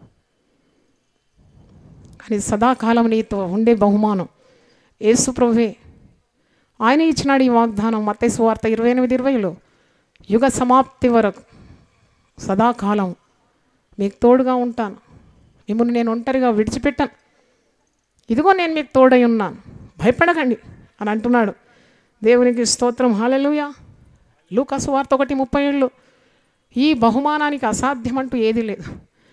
కానీ సదాకాలం నీతో ఉండే బహుమానం యేసు ప్రభువే ఆయన ఇచ్చినాడు ఈ వాగ్దానం మత్తయి సువార్త ఇరవై ఎనిమిది ఇరవైలో యుగ సమాప్తి వరకు సదాకాలం మీకు తోడుగా ఉంటాను మిమ్మల్ని నేను ఒంటరిగా విడిచిపెట్టాను ఇదిగో నేను మీకు తోడై ఉన్నాను భయపడకండి అని అంటున్నాడు దేవునికి స్తోత్రం హాలెలుయా లూకాసు వార్త ఒకటి ముప్పై ఏళ్ళు ఈ బహుమానానికి అసాధ్యం అంటూ ఏదీ లేదు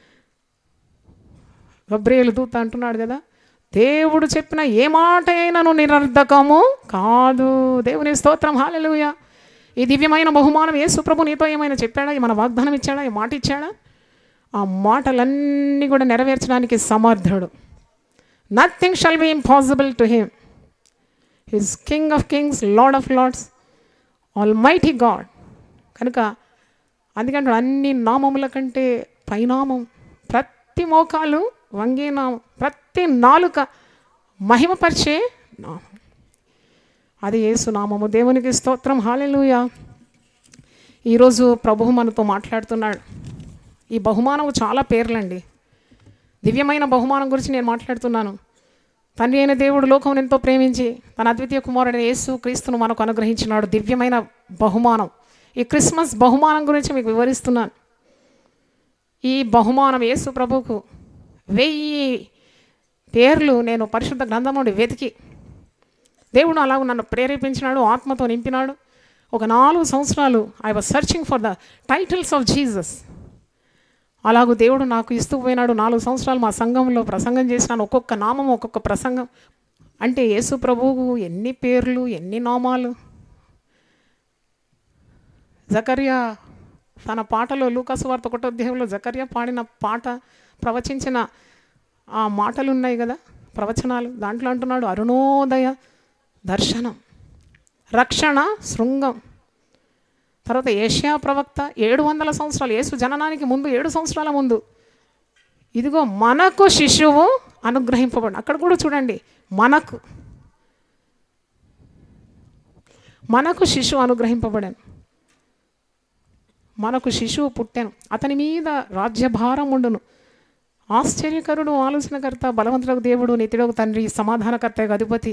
గబ్రేలు దూత అంటున్నాడు కదా దేవుడు చెప్పిన ఏ మాట అయినను నిరర్ధకము కాదు దేవుని స్తోత్రం హాలెలుయా ఈ దివ్యమైన బహుమానం యేసు ప్రభు నీతో ఏమైనా చెప్పాడా మన వాగ్దానం ఇచ్చాడా ఈ మాట ఇచ్చాడా ఆ మాటలన్నీ కూడా నెరవేర్చడానికి సమర్థుడు nothing shall be impossible to him his king of kings lord of lords almighty God కనుక అందుకంటే అన్ని నామముల కంటే పైనామం ప్రతి మోకాలు వంగే నామం ప్రతి నాలుక మహిమపరిచే నామం అది యేసు నామము దేవునికి స్తోత్రం హాలెలుయ ఈరోజు ప్రభువు మనతో మాట్లాడుతున్నాడు ఈ బహుమానం చాలా పేర్లండి దివ్యమైన బహుమానం గురించి నేను మాట్లాడుతున్నాను తండ్రి అయిన దేవుడు లోకం ఎంతో ప్రేమించి తన అద్వితీయ కుమారుడైన యేసు క్రీస్తును మనకు అనుగ్రహించినాడు దివ్యమైన బహుమానం ఈ క్రిస్మస్ బహుమానం గురించి మీకు వివరిస్తున్నాను ఈ బహుమానం యేసు ప్రభువుకు వెయ్యి పేర్లు నేను పరిశుద్ధ గ్రంథం నుండి వెతికి దేవుడు అలాగ నన్ను ప్రేరేపించినాడు ఆత్మతో నింపినాడు ఒక నాలుగు సంవత్సరాలు I was searching for the titles of Jesus అలాగూ దేవుడు నాకు ఇస్తూ పోయినాడు నాలుగు సంవత్సరాలు మా సంఘంలో ప్రసంగం చేసినాను ఒక్కొక్క నామం ఒక్కొక్క ప్రసంగం అంటే యేసు ప్రభువుకు ఎన్ని పేర్లు ఎన్ని నామాలు జకర్యా తన పాటలో లూకాసు వార్త ఒకటో అధ్యాయంలో జకర్యా పాడిన పాట ప్రవచించిన ఆ మాటలు ఉన్నాయి కదా ప్రవచనాలు దాంట్లో అంటున్నాడు అరుణోదయ దర్శనం రక్షణ శృంగం తర్వాత ఏషియా ప్రవక్త ఏడు వందల సంవత్సరాలు యేసు జననానికి ముందు ఏడు సంవత్సరాల ముందు ఇదిగో మనకు శిశువు అనుగ్రహింపబడి అక్కడ కూడా చూడండి మనకు మనకు శిశువు అనుగ్రహింపబడాను మనకు శిశువు పుట్టాను అతని మీద రాజ్యభారం ఉండును ఆశ్చర్యకరుడు ఆలోచనకర్త బలవంతులకు దేవుడు నిత్యుడకు తండ్రి సమాధానకర్త అధిపతి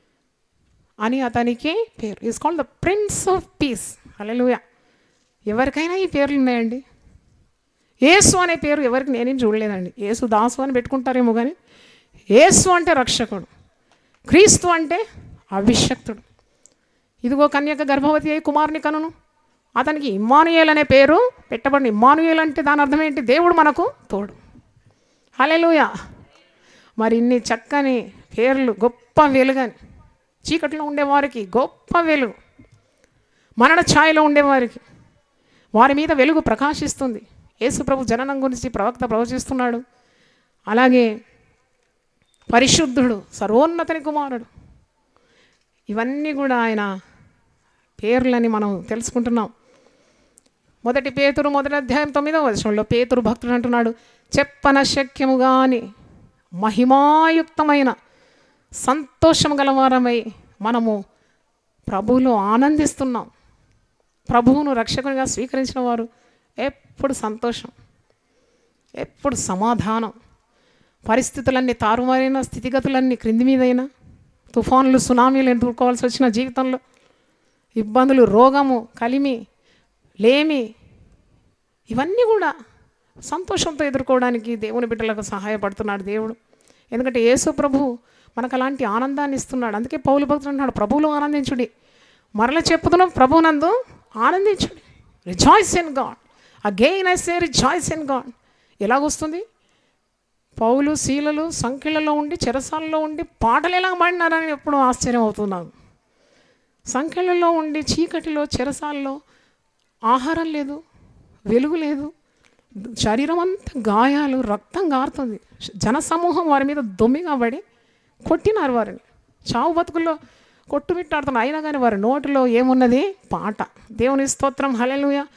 అని అతనికి పేరు is called the prince of peace alleluia ఎవరికైనా ఈ పేర్లు ఉన్నాయండి యేసు అనే పేరు ఎవరికి నేనేం చూడలేదండి యేసు దాసు అని పెట్టుకుంటారేమో కానీ యేసు అంటే రక్షకుడు క్రీస్తు అంటే అభిషక్తుడు ఇదిగో కన్యక గర్భవతి అయి కుమారుని కనును అతనికి ఇమ్మానుయేల్ అనే పేరు పెట్టబడింది ఇమ్మానుయేల్ అంటే దాని అర్థం ఏంటి దేవుడు మనకు తోడు హలెలుయ మరి ఇన్ని చక్కని పేర్లు గొప్ప వెలుగని చీకట్లో ఉండేవారికి గొప్ప వెలుగు మరణ ఛాయలో ఉండేవారికి వారి మీద వెలుగు ప్రకాశిస్తుంది యేసు ప్రభు జననం గురించి ప్రవక్త ప్రవచిస్తున్నాడు అలాగే పరిశుద్ధుడు సర్వోన్నతని కుమారుడు ఇవన్నీ కూడా ఆయన పేర్లని మనం తెలుసుకుంటున్నాం మొదటి పేతురు మొదటి అధ్యాయం తొమ్మిదవ వచనంలో పేతురు భక్తుడు అంటున్నాడు చెప్పన శక్యము గాని మహిమాయుక్తమైన సంతోషము గలవారమై మనము ప్రభువులో ఆనందిస్తున్నాం ప్రభువును రక్షకునిగా స్వీకరించిన వారు ఎప్పుడు సంతోషం ఎప్పుడు సమాధానం పరిస్థితులన్నీ తారుమారైన స్థితిగతులన్నీ క్రింది మీదైనా తుఫాన్లు సునామీలు ఎదుర్కోవాల్సి వచ్చిన జీవితంలో ఇబ్బందులు రోగము కలిమి లేమి ఇవన్నీ కూడా సంతోషంతో ఎదుర్కోవడానికి దేవుని బిడ్డలకు సహాయపడుతున్నాడు దేవుడు ఎందుకంటే యేసు ప్రభు మనకు అలాంటి ఆనందాన్ని ఇస్తున్నాడు అందుకే పౌలు భక్తుడు అంటున్నాడు ప్రభువులో ఆనందించుడి మరల చెప్పుతున్నాం ప్రభునందు ఆనందించుడి rejoice in God again I say rejoice in God ఎలాగొస్తుంది పౌలు శీలలు సంఖ్యలలో ఉండి చెరసాలలో ఉండి పాటలు ఎలా పాడినారని ఎప్పుడు ఆశ్చర్యం అవుతున్నాను సంఖ్యలలో ఉండి చీకటిలో చెరసాల్లో ఆహారం లేదు వెలుగు లేదు శరీరం అంతా గాయాలు రక్తం గారుతుంది జనసమూహం వారి మీద దొమ్మిగా పడి కొట్టినారు వారిని చావు బతుకుల్లో కొట్టుమిట్టాడుతున్నారు అయినా కానీ వారి నోటిలో ఏమున్నది పాట దేవుని స్తోత్రం హలెలుయ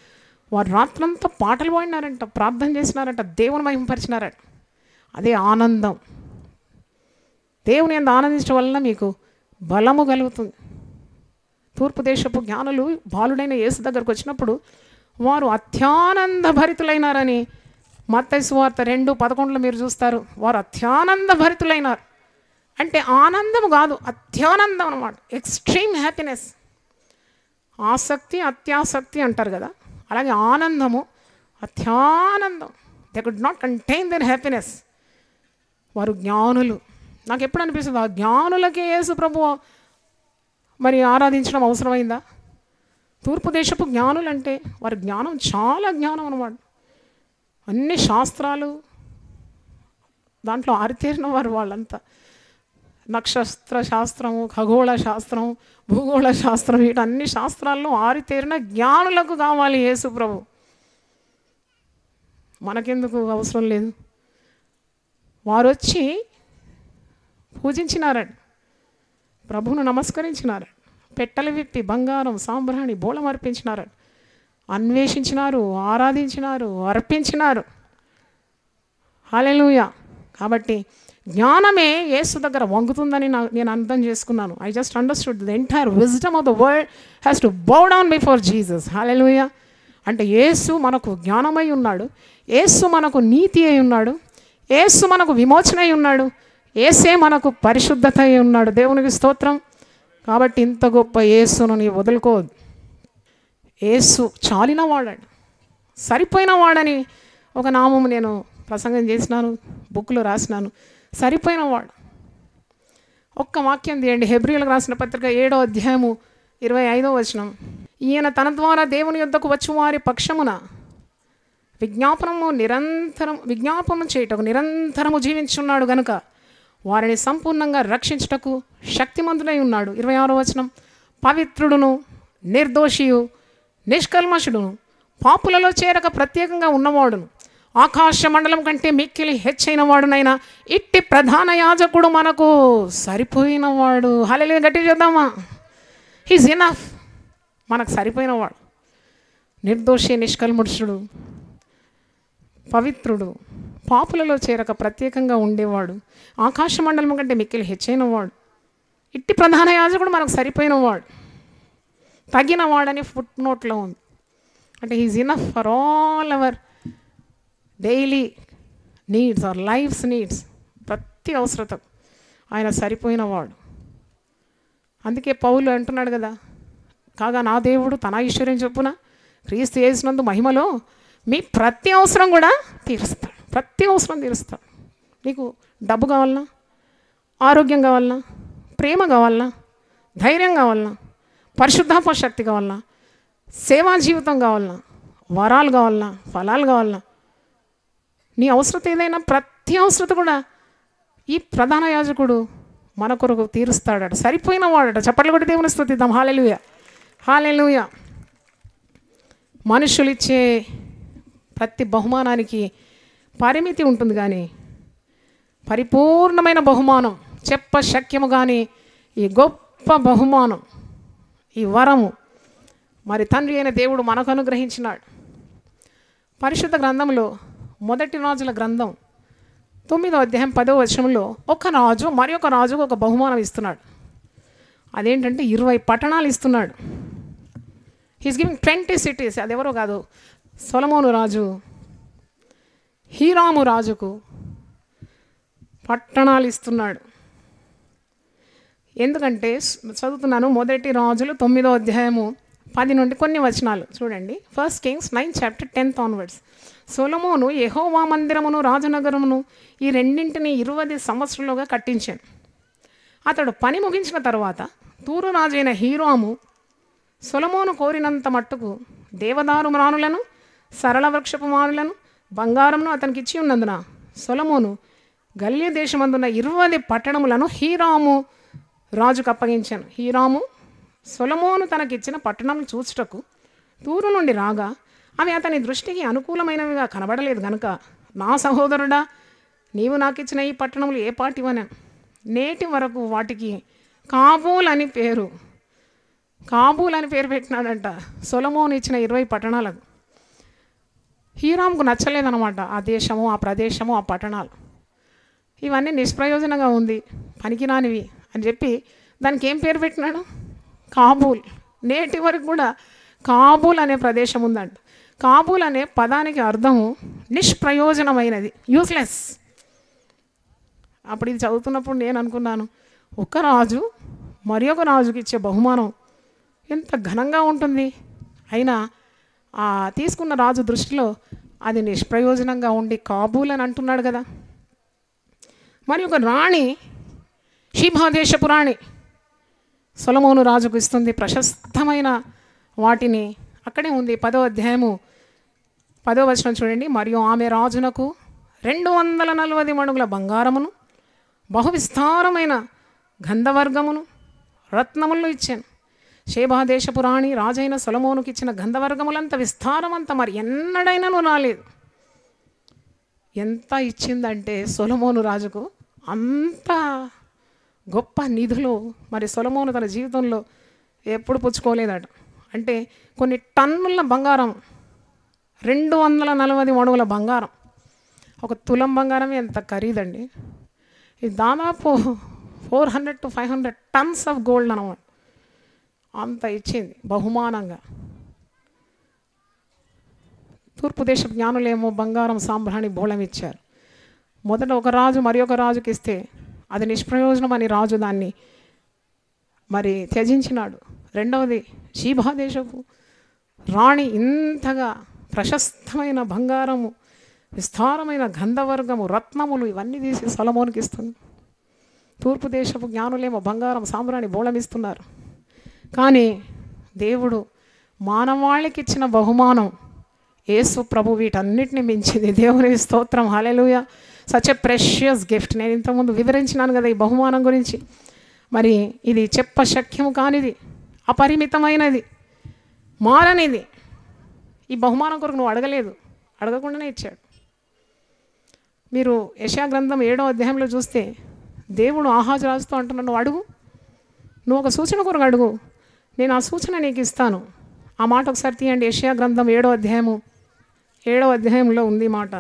వారు రాత్రంతా పాటలు పాడినారంట ప్రార్థన చేసినారంట దేవుని మహిమపరిచినారట అదే ఆనందం దేవుని ఎంత ఆనందించడం వలన మీకు బలము కలుగుతుంది తూర్పు దేశపు జ్ఞానులు బాలుడైన యేసు దగ్గరకు వచ్చినప్పుడు వారు అత్యానంద భరితులైనారని మత్తయి సువార్త రెండు పదకొండులో మీరు చూస్తారు వారు అత్యానంద భరితులైనారు అంటే ఆనందం కాదు అత్యానందం అనమాట ఎక్స్ట్రీమ్ హ్యాపీనెస్ ఆసక్తి అత్యాసక్తి అంటారు కదా అలాగే ఆనందము అత్యానందం they could not contain their happiness వారు జ్ఞానులు నాకు ఎప్పుడు అనిపిస్తుంది ఆ జ్ఞానులకే యేసు ప్రభు మరి ఆరాధించడం అవసరమైందా తూర్పు దేశపు జ్ఞానులు అంటే వారి జ్ఞానం చాలా జ్ఞానం అనమాట అన్ని శాస్త్రాలు దాంట్లో ఆరితేరిన వారు వాళ్ళంతా నక్షత్ర శాస్త్రము ఖగోళ శాస్త్రం భూగోళ శాస్త్రం వీటన్ని శాస్త్రాల్లో ఆరితేరిన జ్ఞానులకు కావాలి యేసు ప్రభు మనకెందుకు అవసరం లేదు వారు వచ్చి పూజించినారండి ప్రభువును నమస్కరించినారు పెట్టెలు విప్పి బంగారం సాంబ్రాణి బోళం అర్పించినారు అన్వేషించినారు ఆరాధించినారు అర్పించినారు హాలెలూయ కాబట్టి జ్ఞానమే యేసు దగ్గర వంగుతుందని నా నేను అర్థం చేసుకున్నాను I just understood the entire wisdom of the world has to bow down before Jesus hallelujah అంటే యేసు మనకు జ్ఞానమై ఉన్నాడు యేసు మనకు నీతి అయి ఉన్నాడు యేసు మనకు విమోచన అయి ఉన్నాడు ఏసే మనకు పరిశుద్ధత అయి ఉన్నాడు దేవునికి స్తోత్రం కాబట్టి ఇంత గొప్ప యేసును నీ వదులుకోవద్దు యేసు చాలిన వాడాడు సరిపోయిన వాడని ఒక నామం నేను ప్రసంగం చేసినాను బుక్లో రాసినాను సరిపోయిన వాడు ఒక్క వాక్యం తీయండి హెబ్రిలకు రాసిన పత్రిక ఏడో అధ్యాయము ఇరవై ఐదో వచనం ఈయన తన ద్వారా దేవుని యొద్దకు వచ్చి వారి పక్షమున విజ్ఞాపనము నిరంతరం విజ్ఞాపనం చేయుటకు నిరంతరము జీవించున్నాడు గనుక వారిని సంపూర్ణంగా రక్షించుటకు శక్తిమంతుడై ఉన్నాడు ఇరవై ఆరో వచనం పవిత్రుడును నిర్దోషియు నిష్కల్మషుడును పాపులలో చేరక ప్రత్యేకంగా ఉన్నవాడును ఆకాశ మండలం కంటే మిక్కిలి హెచ్చైన వాడునైనా ఇట్టి ప్రధాన యాజకుడు మనకు సరిపోయినవాడు హలే గట్టి చూద్దామా హీజ్ ఇనఫ్ మనకు సరిపోయినవాడు నిర్దోషి నిష్కల్ముషుడు పవిత్రుడు పాపులలో చేరక ప్రత్యేకంగా ఉండేవాడు ఆకాశ మండలం కంటే మిక్కిలి హెచ్చైనవాడు ఇట్టి ప్రధాన యాజకుడు మనకు సరిపోయినవాడు తగిన వాడని ఫుట్ నోట్లో ఉంది అంటే is enough for all our daily needs our life's needs ప్రతి అవసరత ఆయన సరిపోయినవాడు అందుకే పౌలు అంటున్నాడు కదా కాగా నా దేవుడు తన ఐశ్వర్యం చొప్పున క్రీస్తు చేసినందు మహిమలో మీ ప్రతి అవసరం కూడా తీరుస్తాడు ప్రతి అవసరం తీరుస్తాడు నీకు డబ్బు కావాలన్నా ఆరోగ్యం కావాలన్నా ప్రేమ కావాలన్నా ధైర్యం కావాలన్నా పరిశుద్ధాత్మ శక్తి కావాలన్నా సేవా జీవితం కావాలన్నా వరాలు కావాలన్నా ఫలాలు కావాలన్నా నీ అవసరత ఏదైనా ప్రతి అవసరత కూడా ఈ ప్రధాన యాజకుడు మన కొరకు తీరుస్తాడట సరిపోయిన వాడట చప్పట్లు కొట్టి దేవుని స్థుతిద్దాం హాలెలుయ హాలెలుయ మనుషులు ఇచ్చే ప్రతి బహుమానానికి పరిమితి ఉంటుంది కానీ పరిపూర్ణమైన బహుమానం చెప్ప శక్యము కానీ ఈ గొప్ప బహుమానం ఈ వరము మరి తండ్రి అయిన దేవుడు మనకు అనుగ్రహించినాడు పరిశుద్ధ గ్రంథంలో మొదటి రాజుల గ్రంథం తొమ్మిదో అధ్యాయం పదో వచనంలో ఒక రాజు మరి ఒక రాజుకు ఒక బహుమానం ఇస్తున్నాడు అదేంటంటే ఇరవై పట్టణాలు ఇస్తున్నాడు హీస్ గివింగ్ ట్వంటీ సిటీస్ అది ఎవరో కాదు సొలమోను రాజు హీరాము రాజుకు పట్టణాలు ఇస్తున్నాడు ఎందుకంటే స్- చదువుతున్నాను మొదటి రాజులు తొమ్మిదో అధ్యాయము పది నుండి కొన్ని వచనాలు చూడండి first Kings nine chapter tenth onwards సొలమోను యెహోవా మందిరమును రాజనగరమును ఈ రెండింటిని ఇరవై సంవత్సరాలుగా కట్టించాను అతడు పని ముగించిన తర్వాత తూరు రాజైన హీరాము సొలమోను కోరినంత మట్టుకు దేవదారు మ్రానులను సరళ వృక్షపు మానులను బంగారంను అతనికి ఇచ్చి ఉన్నందున సొలమోను గల్య దేశమందున్న ఇరవై పట్టణములను హీరాము రాజుకు అప్పగించాను హీరాము సొలమోను తనకిచ్చిన పట్టణం చూచుటకు తూరు నుండి రాగా అవి అతని దృష్టికి అనుకూలమైనవిగా కనబడలేదు గనుక నా సహోదరుడా నీవు నాకు ఇచ్చిన ఈ పట్టణములు ఏ పాటివన నేటి వరకు వాటికి కాబూల్ అని పేరు కాబూల్ అని పేరు పెట్టినాడంట సొలమోన్ ఇచ్చిన ఇరవై పట్టణాలకు హీరామ్కు నచ్చలేదన్నమాట ఆ దేశము ఆ ప్రదేశము ఆ పట్టణాలు ఇవన్నీ నిష్ప్రయోజనంగా ఉంది పనికిరానివి అని చెప్పి దానికి ఏం పేరు పెట్టినాడు కాబూల్ నేటి వరకు కూడా కాబూల్ అనే ప్రదేశం ఉందంట కాబూల్ అనే పదానికి అర్థము నిష్ప్రయోజనమైనది యూస్లెస్ అప్పుడు ఇది చదువుతున్నప్పుడు నేను అనుకున్నాను ఒక రాజు మరి ఒక రాజుకి ఇచ్చే బహుమానం ఎంత ఘనంగా ఉంటుంది అయినా ఆ తీసుకున్న రాజు దృష్టిలో అది నిష్ప్రయోజనంగా ఉండి కాబూల్ అని అంటున్నాడు కదా మరి ఒక రాణి షీభాదేశపు రాణి సొలమోను రాజుకు ఇస్తుంది ప్రశస్తమైన వాటిని అక్కడే ఉంది పదో అధ్యాయము పదో వచనం చూడండి మరియు ఆమె రాజునకు రెండు వందల నలభై మణుగుల బంగారమును బహు విస్తారమైన గంధవర్గమును రత్నములను ఇచ్చాను శేభాదేశపు రాణి రాజైన సొలమోనుకి ఇచ్చిన గంధవర్గములంత విస్తారమంత మరి ఎన్నడైనాను రాలేదు ఎంత ఇచ్చిందంటే సొలమోను రాజుకు అంత గొప్ప నిధులు మరి సొలమోను తన జీవితంలో ఎప్పుడు పుచ్చుకోలేదట అంటే కొన్ని టన్నుల బంగారం రెండు వందల నలభై మణుగుల బంగారం ఒక తులం బంగారం ఎంత ఖరీదండి ఇది దాదాపు four hundred to five hundred tons of gold అనమాట అంత ఇచ్చింది బహుమానంగా తూర్పు దేశ జ్ఞానులేమో బంగారం సాంబ్రాణి బోళం ఇచ్చారు మొదట ఒక రాజు మరి ఒక రాజుకి ఇస్తే అది నిష్ప్రయోజనం అని రాజు దాన్ని మరి త్యజించినాడు రెండవది శీభాదేశపు రాణి ఇంతగా ప్రశస్తమైన బంగారము విస్తారమైన గంధవర్గము రత్నములు ఇవన్నీ తీసి సొలమోనికి ఇస్తుంది తూర్పు దేశపు జ్ఞానులేమో బంగారం సాంబ్రాణి బోళమిస్తున్నారు కానీ దేవుడు మానవాళికి ఇచ్చిన బహుమానం యేసు ప్రభు వీటన్నిటిని మించింది దేవుని స్తోత్రం hallelujah such a precious gift నేను ఇంతకుముందు వివరించినాను కదా ఈ బహుమానం గురించి మరి ఇది చెప్ప శక్యము కానిది అపరిమితమైనది మారనిది ఈ బహుమానం కొరకు నువ్వు అడగలేదు అడగకుండానే ఇచ్చాడు మీరు యశా గ్రంథం ఏడో అధ్యాయంలో చూస్తే దేవుడు ఆహాజు రాజుతో అంటున్నాడు నువ్వు అడుగు నువ్వు ఒక సూచన కొరకు అడుగు నేను ఆ సూచన నీకు ఇస్తాను ఆ మాట ఒకసారి తీయండి యషయా గ్రంథం ఏడో అధ్యాయము ఏడో అధ్యాయంలో ఉంది ఈ మాట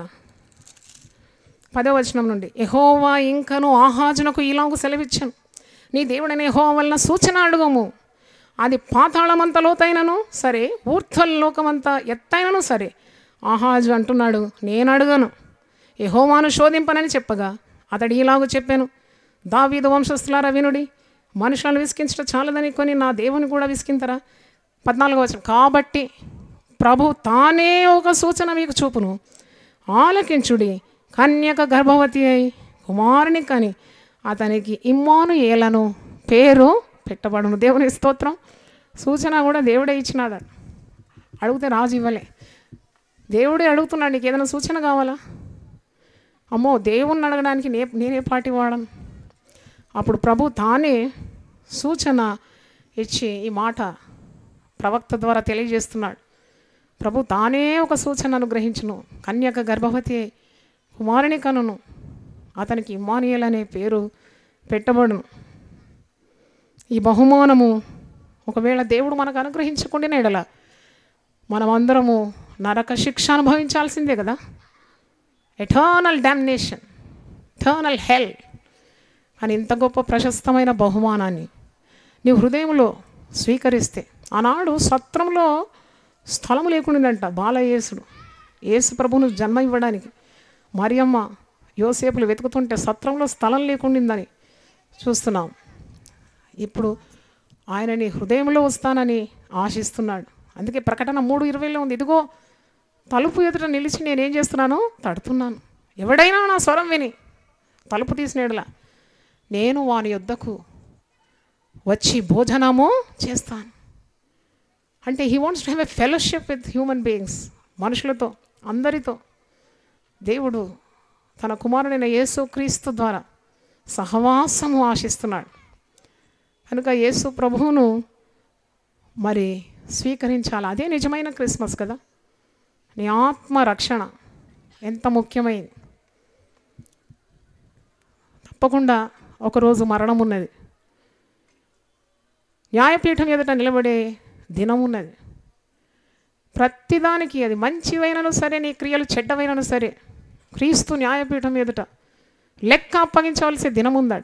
పదో వచనం నుండి ఎహోవా ఇంకను ఆహాజునకు ఇలాగ సెలవిచ్చాను నీ దేవుడని ఎహోవా వలన సూచన అడుగము అది పాతాళమంత లోతైనను సరే ఊర్ధ్వలోకమంత ఎత్తైనను సరే ఆహాజు అంటున్నాడు నేను అడుగను ఎహోవాను శోధింపనని చెప్పగా అతడు ఇలాగ చెప్పాను దావీదు వంశస్థులారా వినుడి మనుషులను విసికించడం చాలదని కొని నా దేవుని కూడా విసికింతరా పద్నాలుగో వచనం కాబట్టి ప్రభు తానే ఒక సూచన మీకు చూపును ఆలకించుడి కన్యక గర్భవతి అయి కుమారుని కని అతనికి ఇమ్మాను ఏలను పేరు పెట్టబడును దేవుని స్తోత్రం సూచన కూడా దేవుడే ఇచ్చినాడు అడిగితే రాజు ఇవ్వలే దేవుడే అడుగుతున్నాడు నీకు ఏదైనా సూచన కావాలా అమ్మో దేవుణ్ణి అడగడానికి నే నేనే పాటి వాడను అప్పుడు ప్రభు తానే సూచన ఇచ్చి ఈ మాట ప్రవక్త ద్వారా తెలియజేస్తున్నాడు ప్రభు తానే ఒక సూచన అనుగ్రహించును కన్యక గర్భవతి అయి కుమారుని కనును అతనికి ఇమానియల్ అనే పేరు పెట్టబడును ఈ బహుమానము ఒకవేళ దేవుడు మనకు అనుగ్రహించకుండా ఎడల మనమందరము నరక శిక్ష అనుభవించాల్సిందే కదా ఎటర్నల్ డామినేషన్ ఎటర్నల్ హెల్ అని ఇంత గొప్ప ప్రశస్తమైన బహుమానాన్ని నీ హృదయంలో స్వీకరిస్తే ఆనాడు సత్రంలో స్థలము లేకుండిందంట బాలయేసుడు యేసు ప్రభును జన్మ ఇవ్వడానికి మరియమ్మ యోసేపులు వెతుకుతుంటే సత్రంలో స్థలం లేకుండిందని చూస్తున్నాం ఇప్పుడు ఆయన నీ హృదయంలో వస్తానని ఆశిస్తున్నాడు అందుకే ప్రకటన మూడు ఇరవైలో ఉంది ఇదిగో తలుపు ఎదుట నిలిచి నేనేం చేస్తున్నాను తడుతున్నాను ఎవడైనా నా స్వరం విని తలుపు తీసినేడులా నేను వాని యొద్దకు వచ్చి భోజనము చేస్తాను అంటే he wants to have a fellowship with human beings మనుషులతో అందరితో దేవుడు తన కుమారుడైన యేసు క్రీస్తు ద్వారా సహవాసము ఆశిస్తున్నాడు కనుక యేసు ప్రభువును మరి స్వీకరించాలి అదే నిజమైన క్రిస్మస్ కదా నీ ఆత్మ రక్షణ ఎంత ముఖ్యమైనది తప్పకుండా ఒకరోజు మరణం ఉన్నది న్యాయపీఠం ఎదుట నిలబడే దినం ఉన్నది ప్రతిదానికి అది మంచివైనను సరే నీ క్రియలు చెడ్డవైనను సరే క్రీస్తు న్యాయపీఠం ఎదుట లెక్క అప్పగించవలసే దినం ఉందట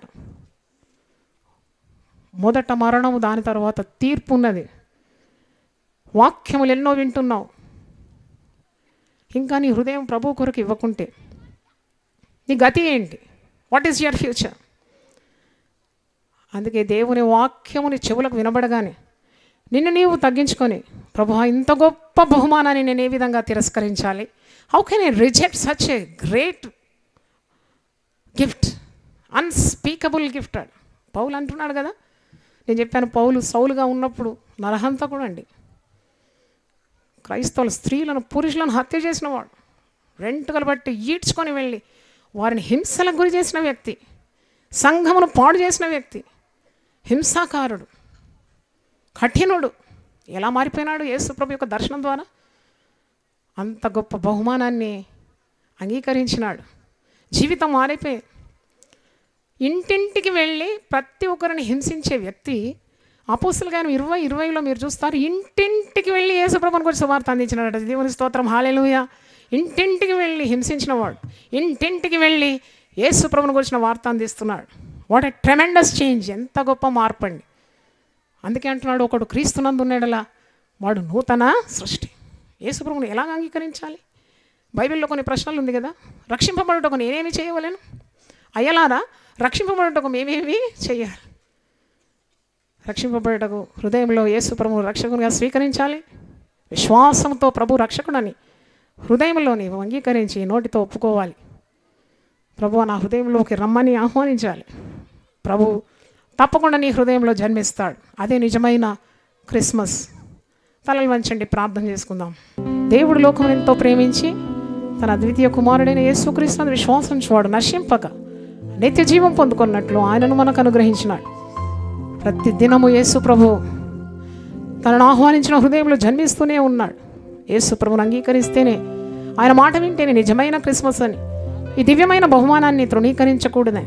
మొదట మరణము దాని తర్వాత తీర్పు ఉన్నది వాక్యములు ఎన్నో వింటున్నావు ఇంకా నీ హృదయం ప్రభు కొరకు ఇవ్వకుంటే నీ గతి ఏంటి వాట్ ఈస్ యువర్ ఫ్యూచర్ అందుకే దేవుని వాక్యముని చెవులకు వినబడగానే నిన్ను నీవు తగ్గించుకొని ప్రభు ఇంత గొప్ప బహుమానాన్ని నేను ఏ విధంగా తిరస్కరించాలి how can I reject such a great gift unspeakable gift పౌలు అంటున్నాడు కదా నేను చెప్పాను పౌలు సౌలుగా ఉన్నప్పుడు నరహంతకుడు అండి క్రైస్తవుల స్త్రీలను పురుషులను హత్య చేసిన వాడు రెంటుకలు బట్టి ఈడ్చుకొని వెళ్ళి వారిని హింసలకు గురి చేసిన వ్యక్తి సంఘమును పాడు చేసిన వ్యక్తి హింసాకారుడు కఠినుడు ఎలా మారిపోయినాడు యేసుప్రభు యొక్క దర్శనం ద్వారా అంత గొప్ప బహుమానాన్ని అంగీకరించినాడు జీవితం మారిపోయి ఇంటింటికి వెళ్ళి ప్రతి ఒక్కరిని హింసించే వ్యక్తి అపోస్తులు గాను ఇరవై ఇరవైలో మీరు చూస్తారు ఇంటింటికి వెళ్ళి యేసుప్రభుని గురించి సువార్త అందించినాడు దేవుని స్తోత్రం హాలేలుయ ఇంటింటికి వెళ్ళి హింసించిన వాడు ఇంటింటికి వెళ్ళి యేసుప్రభుని గురించిన వార్త అందిస్తున్నాడు వాట్ ఎ ట్రెమెండస్ చేంజ్ ఎంత గొప్ప మార్పు అండి అందుకే అంటున్నాడు ఒకడు క్రీస్తునందు ఉన్నాడలా వాడు నూతన సృష్టి యేసుప్రభుని ఎలాగ అంగీకరించాలి బైబిల్లో కొన్ని ప్రశ్నలు ఉంది కదా రక్షింపబడుటకు నేనేమి చేయవలేను అయ్యలారా రక్షింపబడుటకు మేమేమి చేయాలి రక్షింపబడుటకు హృదయంలో యేసు ప్రభు రక్షకునిగా స్వీకరించాలి విశ్వాసంతో ప్రభు రక్షకుడని హృదయంలో నీవు అంగీకరించి నోటితో ఒప్పుకోవాలి ప్రభు నా హృదయంలోకి రమ్మని ఆహ్వానించాలి ప్రభు తప్పకుండా నీ హృదయంలో జన్మిస్తాడు అదే నిజమైన క్రిస్మస్ తలలు వంచండి ప్రార్థన చేసుకుందాం దేవుడు లోకం ఎంతో ప్రేమించి తన ద్వితీయ కుమారుడైన యేసుక్రీస్తుని విశ్వాసించువాడు నశింపక నిత్య జీవం పొందుకున్నట్లు ఆయనను మనకు అనుగ్రహించినాడు ప్రతి దినము యేసు ప్రభు తనను ఆహ్వానించిన హృదయంలో జన్మిస్తూనే ఉన్నాడు యేసు ప్రభుని అంగీకరిస్తేనే ఆయన మాట వింటేనే నిజమైన క్రిస్మస్ అని ఈ దివ్యమైన బహుమానాన్ని తృణీకరించకూడదని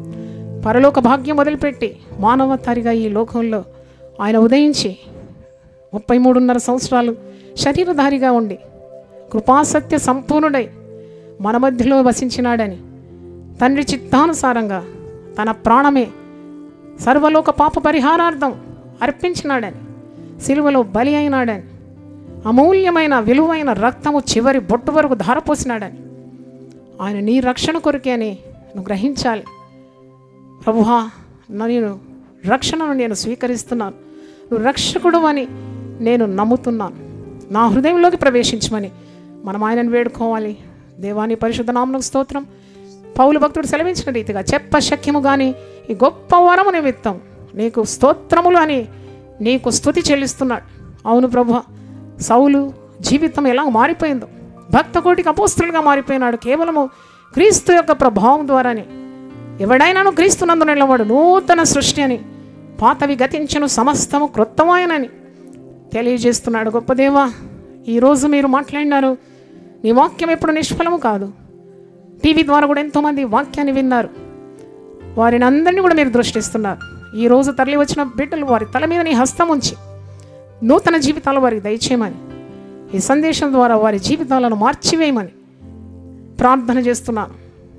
పరలోక భాగ్యం వదిలిపెట్టి మానవతారిగా ఈ లోకంలో ఆయన ఉదయించి ముప్పై మూడున్నర సంవత్సరాలు శరీరధారిగా ఉండి కృపాసత్య సంపూర్ణుడై మన మధ్యలో వసించినాడని తండ్రి చిత్తానుసారంగా తన ప్రాణమే సర్వలోక పాప పరిహారార్థం అర్పించినాడని సిలువలో బలి అయినాడని అమూల్యమైన విలువైన రక్తము చివరి బొట్టు వరకు ధారపోసినాడని ఆయన నీ రక్షణ కొరకే అని నువ్వు గ్రహించాలి ప్రభువా నేను రక్షణను నేను స్వీకరిస్తున్నాను నువ్వు రక్షకుడు అని నేను నమ్ముతున్నాను నా హృదయంలోకి ప్రవేశించమని మనం ఆయనను వేడుకోవాలి దేవాని పరిశుద్ధ నామనకు స్తోత్రం పౌలు భక్తుడు సెలవించిన రీతిగా చెప్ప శక్యము కానీ ఈ గొప్ప వరము నిమిత్తం నీకు స్తోత్రములు అని నీకు స్తుతి చెల్లిస్తున్నాడు అవును ప్రభు సౌలు జీవితం ఎలా మారిపోయిందో భక్త కోటికి అపోస్తులుగా మారిపోయినాడు కేవలము క్రీస్తు యొక్క ప్రభావం ద్వారానే ఎవడైనాను క్రీస్తునందు నిలవాడు నూతన సృష్టి అని పాతవి గతించను సమస్తము క్రొత్తమాయనని తెలియజేస్తున్నాడు గొప్ప దేవా ఈరోజు మీరు మాట్లాడినారు నీ వాక్యం ఎప్పుడు నిష్ఫలము కాదు టీవీ ద్వారా కూడా ఎంతోమంది వాక్యాన్ని విన్నారు వారిని అందరినీ కూడా మీరు దృష్టిస్తున్నారు ఈరోజు తరలి వచ్చిన బిడ్డలు వారి తల మీద నీ హస్తం ఉంచి నూతన జీవితాలు వారికి దయచేయమని ఈ సందేశం ద్వారా వారి జీవితాలను మార్చివేయమని ప్రార్థన చేస్తున్నాను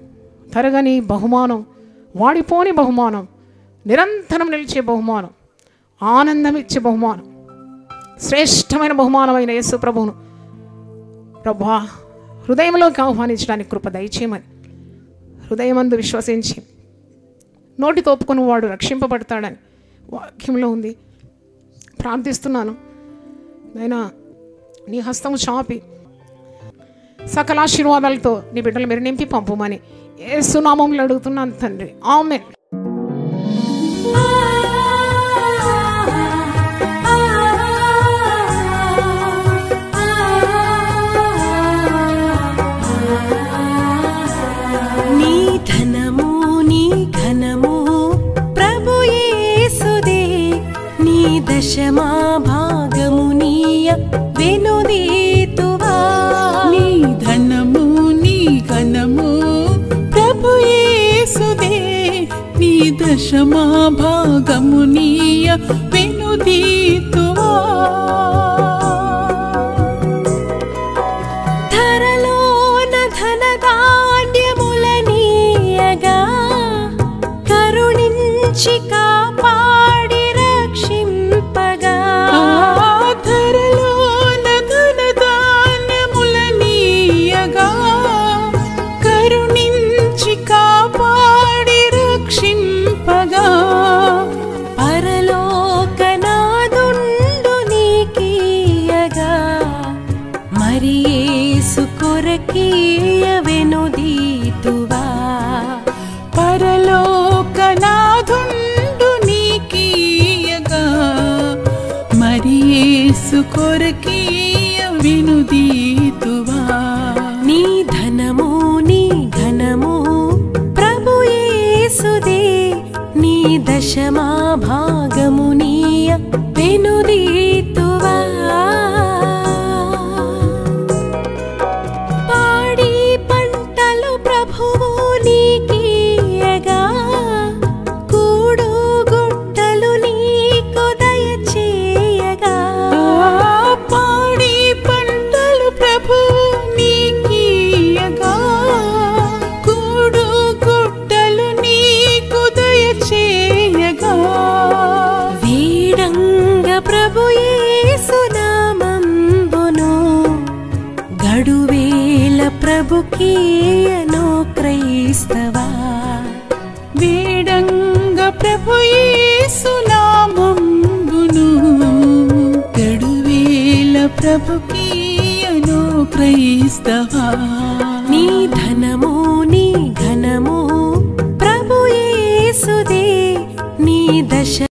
తరగని బహుమానం వాడిపోని బహుమానం నిరంతరం నిలిచే బహుమానం ఆనందం ఇచ్చే బహుమానం శ్రేష్టమైన బహుమానమైన యేసు ప్రభువును ప్రభా హృదయంలోకి ఆహ్వానించడానికి కృప దయచేయమని హృదయమందు విశ్వసించి నోటితో ఒప్పుకుని వాడు రక్షింపబడతాడని వాక్యంలో ఉంది ప్రార్థిస్తున్నాను నైనా నీ హస్తము చాపి సకల ఆశీర్వాదాలతో నీ బిడ్డలు మీరు నింపి పంపమని ఏసునామంలో అడుగుతున్నాను తండ్రి ఆమె నీ ధనము నీ ఘనము ప్రభు యేసుదే నీ దశమా భాగము నీయ వెనుదీతువా నీ ధనము నీ ఘనము ప్రభు యేసుదే నీ దశమా భాగము నీయ వెనుదీతువా కొరకీయవెనుదీతువా పరలోకనాథుండు నీకీయగా మరి యేసు కొరకీయ వినుదీతువా నీ ధనము నీ ఘనము ప్రభు యేసుదే నీ దశమా భాగము నీయ వెనుదీతువా పాడి పంటలు ప్రభువు నీకీయగా కూడు గుట్టలు నీకు దయచేయగా ఆ పాడి పంటలు ప్రభు నీకీయగా కూడు గుట్టలు నీకు దయచేయగా వీడంగ ప్రభు యేసునామంబును గడువేల ప్రభుకీయను క్రైస్తవా వేడంగ ప్రభు యేసునామంబును గడువేల ప్రభుకీయను క్రైస్తవా నీ ధనము నీ ఘనము ప్రభు యేసుదే నీ దశ